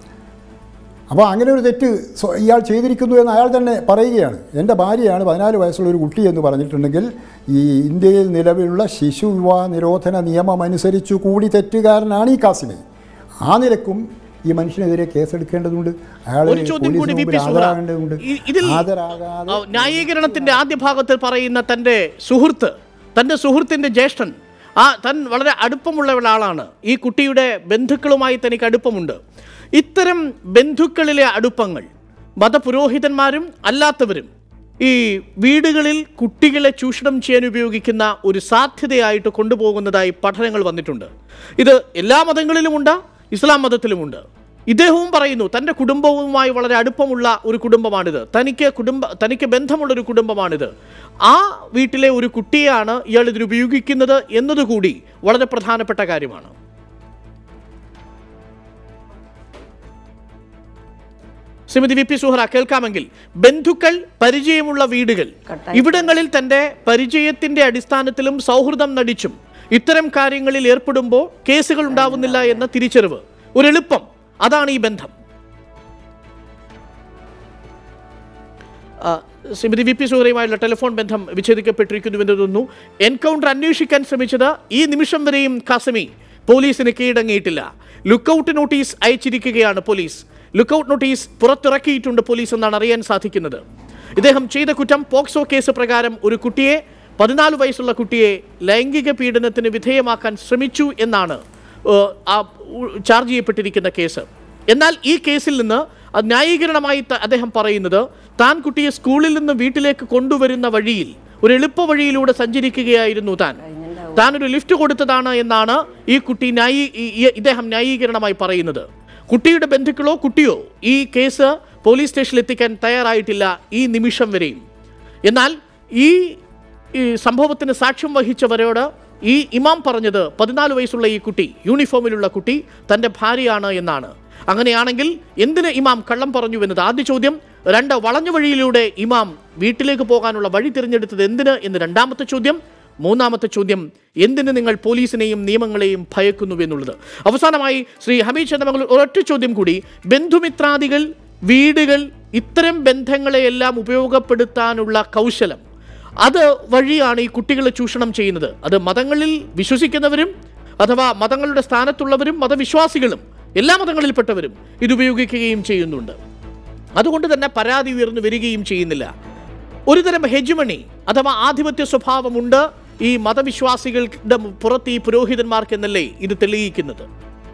അപ്പോൾ അങ്ങനെ ഒരു തെറ്റ് സ്വ- ഇയാൾ ചെയ്തിരിക്കുന്നു എന്ന് അയാൾ തന്നെ പറയുകയാണ് എൻ്റെ ഭാര്യയാണ് പതിനാല് വയസ്സുള്ള ഒരു കുട്ടി എന്ന് പറഞ്ഞിട്ടുണ്ടെങ്കിൽ ഈ ഇന്ത്യയിൽ നിലവിലുള്ള ശിശു വിവാഹ നിരോധന നിയമം അനുസരിച്ചു കൂടി തെറ്റുകാരനാണ് ഈ കാസിമി ആ നിലക്കും ഈ മനുഷ്യനെതിരെ കേസെടുക്കേണ്ടതുണ്ട് അയാൾ ഒരു ചോദ്യം കൂടി വി പി സുഹറ ഹാജരാകേണ്ടതുണ്ട് ഇ- ഇതിൽ ഹാജരാകാതെ ആ, ന്യായീകരണത്തിന്റെ ആദ്യ ഭാഗത്തിൽ പറയുന്ന തന്റെ സുഹൃത്ത് തന്റെ സുഹൃത്തിന്റെ ജ്യേഷ്ഠൻ ആ താൻ വളരെ അടുപ്പമുള്ള ഒരാളാണ് ഈ കുട്ടിയുടെ ബന്ധുക്കളുമായി തനിക്ക് അടുപ്പമുണ്ട് ഇത്തരം ബന്ധുക്കളിലെ അടുപ്പങ്ങൾ മതപുരോഹിതന്മാരും അല്ലാത്തവരും ഈ വീടുകളിൽ കുട്ടികളെ ചൂഷണം ചെയ്യാൻ ഉപയോഗിക്കുന്ന ഒരു സാധ്യതയായിട്ട് കൊണ്ടുപോകുന്നതായി പഠനങ്ങൾ വന്നിട്ടുണ്ട് ഇത് എല്ലാ മതങ്ങളിലുമുണ്ട് ഇസ്ലാം മതത്തിലുമുണ്ട് ഇദ്ദേഹവും പറയുന്നു തൻ്റെ കുടുംബവുമായി വളരെ അടുപ്പമുള്ള ഒരു കുടുംബമാണിത് തനിക്ക് കുടുംബ തനിക്ക് ബന്ധമുള്ള ഒരു കുടുംബമാണിത് ആ വീട്ടിലെ ഒരു കുട്ടിയാണ് ഇയാൾ ഇതിന് ഉപയോഗിക്കുന്നത് എന്നതുകൂടി വളരെ പ്രധാനപ്പെട്ട കാര്യമാണ് ശ്രീമതി വി പി സുഹറ കേൾക്കാമെങ്കിൽ ബന്ധുക്കൾ പരിചയമുള്ള വീടുകൾ ഇവിടങ്ങളിൽ തന്റെ പരിചയത്തിന്റെ അടിസ്ഥാനത്തിലും സൗഹൃദം നടിച്ചും ഇത്തരം കാര്യങ്ങളിൽ ഏർപ്പെടുമ്പോൾ കേസുകൾ ഉണ്ടാവുന്നില്ല എന്ന തിരിച്ചറിവ് ഒരു എളുപ്പം അതാണ് ഈ ബന്ധം ആ, ശ്രീമതി വി പി സുഹറയുമായുള്ള ടെലിഫോൺ ബന്ധം വിച്ഛേദിക്കപ്പെട്ടിരിക്കുന്നുവെന്ന് തോന്നുന്നു എൻകൗണ്ടർ അന്വേഷിക്കാൻ ശ്രമിച്ചത് ഈ നിമിഷം വരെയും കാസമി പോലീസിന് കീഴടങ്ങിയിട്ടില്ല ലുക്കൌട്ട് നോട്ടീസ് അയച്ചിരിക്കുകയാണ് പോലീസ് ലുക്കൌട്ട് നോട്ടീസ് പുറത്തിറക്കിയിട്ടുണ്ട് പോലീസ് എന്നാണ് അറിയാൻ സാധിക്കുന്നത് ഇദ്ദേഹം ചെയ്ത കുറ്റം പോക്സോ കേസ് പ്രകാരം ഒരു കുട്ടിയെ പതിനാല് വയസ്സുള്ള കുട്ടിയെ ലൈംഗിക പീഡനത്തിന് വിധേയമാക്കാൻ ശ്രമിച്ചു എന്നാണ് ഏഹ്, ആ ഉ- ചാർജ് ചെയ്യപ്പെട്ടിരിക്കുന്ന കേസ് എന്നാൽ ഈ കേസിൽ നിന്ന് അത് ന്യായീകരണമായി ത- അദ്ദേഹം പറയുന്നത് താൻ കുട്ടിയെ സ്കൂളിൽ നിന്ന് വീട്ടിലേക്ക് കൊണ്ടുവരുന്ന വഴിയിൽ ഒരു എളുപ്പ വഴിയിലൂടെ സഞ്ചരിക്കുകയായിരുന്നു താൻ താൻ ഒരു ലിഫ്റ്റ് കൊടുത്തതാണ് എന്നാണ് ഈ കുട്ടി ന്യായീ ഈ- ഈ- ഇദ്ദേഹം ന്യായീകരണമായി പറയുന്നത് കുട്ടിയുടെ ബന്ധുക്കളോ കുട്ടിയോ ഈ കേസ് പോലീസ് സ്റ്റേഷനിൽ എത്തിക്കാൻ തയ്യാറായിട്ടില്ല ഈ നിമിഷം വരെയും എന്നാൽ ഈ ഈ സംഭവത്തിന് സാക്ഷ്യം വഹിച്ചവരോട് ഈ ഇമാം പറഞ്ഞത് പതിനാല് വയസ്സുള്ള ഈ കുട്ടി യൂണിഫോമിലുള്ള കുട്ടി തൻ്റെ ഭാര്യയാണ് എന്നാണ് അങ്ങനെയാണെങ്കിൽ എന്തിന് ഇമാം കള്ളം പറഞ്ഞു എന്നത് ആദ്യ ചോദ്യം രണ്ട് വളഞ്ഞ വഴിയിലൂടെ ഇമാം വീട്ടിലേക്ക് പോകാനുള്ള വഴി തിരഞ്ഞെടുത്തത് എന്തിന് എന്ന് രണ്ടാമത്തെ ചോദ്യം മൂന്നാമത്തെ ചോദ്യം എന്തിന് നിങ്ങൾ പോലീസിനെയും നിയമങ്ങളെയും ഭയക്കുന്നു എന്നുള്ളത് അവസാനമായി ശ്രീ ഹമീദ് ചന്ദ്രമംഗൾ ഒരൊറ്റ ചോദ്യം കൂടി ബന്ധുമിത്രാദികൾ വീടുകൾ ഇത്തരം ബന്ധങ്ങളെയെല്ലാം ഉപയോഗപ്പെടുത്താനുള്ള കൗശലം അത് വഴിയാണ് ഈ കുട്ടികളെ ചൂഷണം ചെയ്യുന്നത് അത് മതങ്ങളിൽ വിശ്വസിക്കുന്നവരും അഥവാ മതങ്ങളുടെ സ്ഥാനത്തുള്ളവരും മതവിശ്വാസികളും എല്ലാ മതങ്ങളിൽപ്പെട്ടവരും ഇത് ഉപയോഗിക്കുകയും ചെയ്യുന്നുണ്ട് അതുകൊണ്ട് തന്നെ പരാതി ഉയർന്നു വരികയും ചെയ്യുന്നില്ല ഒരുതരം ഹെജുമണി അഥവാ ആധിപത്യ സ്വഭാവമുണ്ട് ഈ മതവിശ്വാസികളുടെ പുറത്ത് ഈ പുരോഹിതന്മാർക്ക് എന്നല്ലേ ഇത് തെളിയിക്കുന്നത്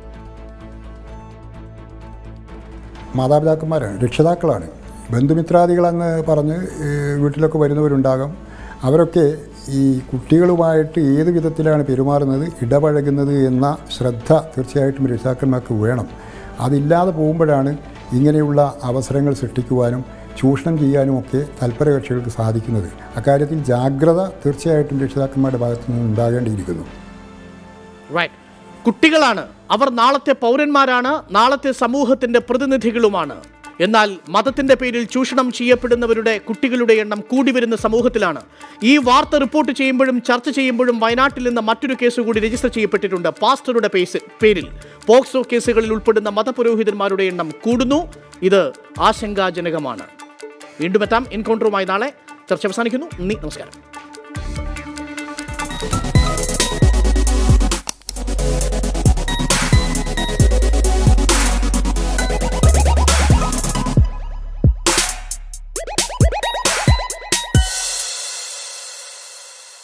മാതാപിതാക്കന്മാരാണ് രക്ഷിതാക്കളാണ് ബന്ധുമിത്രാദികളെന്ന് പറഞ്ഞ് ഈ വീട്ടിലൊക്കെ വരുന്നവരുണ്ടാകാം അവരൊക്കെ ഈ കുട്ടികളുമായിട്ട് ഏത് വിധത്തിലാണ് പെരുമാറുന്നത് ഇടപഴകുന്നത് എന്ന ശ്രദ്ധ തീർച്ചയായിട്ടും രക്ഷിതാക്കന്മാർക്ക് വേണം അതില്ലാതെ പോകുമ്പോഴാണ് ഇങ്ങനെയുള്ള അവസരങ്ങൾ സൃഷ്ടിക്കുവാനും ചൂഷണം ചെയ്യാനും ഒക്കെ തൽപരകക്ഷികൾക്ക് സാധിക്കുന്നത് അക്കാര്യത്തിൽ ജാഗ്രത തീർച്ചയായിട്ടും രക്ഷിതാക്കന്മാരുടെ ഭാഗത്തു നിന്ന് ഉണ്ടാകേണ്ടിയിരിക്കുന്നു റൈറ്റ് കുട്ടികളാണ് അവർ നാളത്തെ പൗരന്മാരാണ് നാളത്തെ സമൂഹത്തിന്റെ പ്രതിനിധികളുമാണ് എന്നാൽ മതത്തിന്റെ പേരിൽ ചൂഷണം ചെയ്യപ്പെടുന്നവരുടെ കുട്ടികളുടെ എണ്ണം കൂടി വരുന്ന സമൂഹത്തിലാണ് ഈ വാർത്ത റിപ്പോർട്ട് ചെയ്യുമ്പോഴും ചർച്ച ചെയ്യുമ്പോഴും വയനാട്ടിൽ നിന്ന് മറ്റൊരു കേസ് കൂടി രജിസ്റ്റർ ചെയ്യപ്പെട്ടിട്ടുണ്ട് പാസ്റ്ററുടെ പേസ് പേരിൽ പോക്സോ കേസുകളിൽ ഉൾപ്പെടുന്ന മതപുരോഹിതന്മാരുടെ എണ്ണം കൂടുന്നു ഇത് ആശങ്കാജനകമാണ് വീണ്ടും എത്താം എൻകൗണ്ടറുമായി നാളെ ചർച്ച അവസാനിക്കുന്നു നന്ദി നമസ്കാരം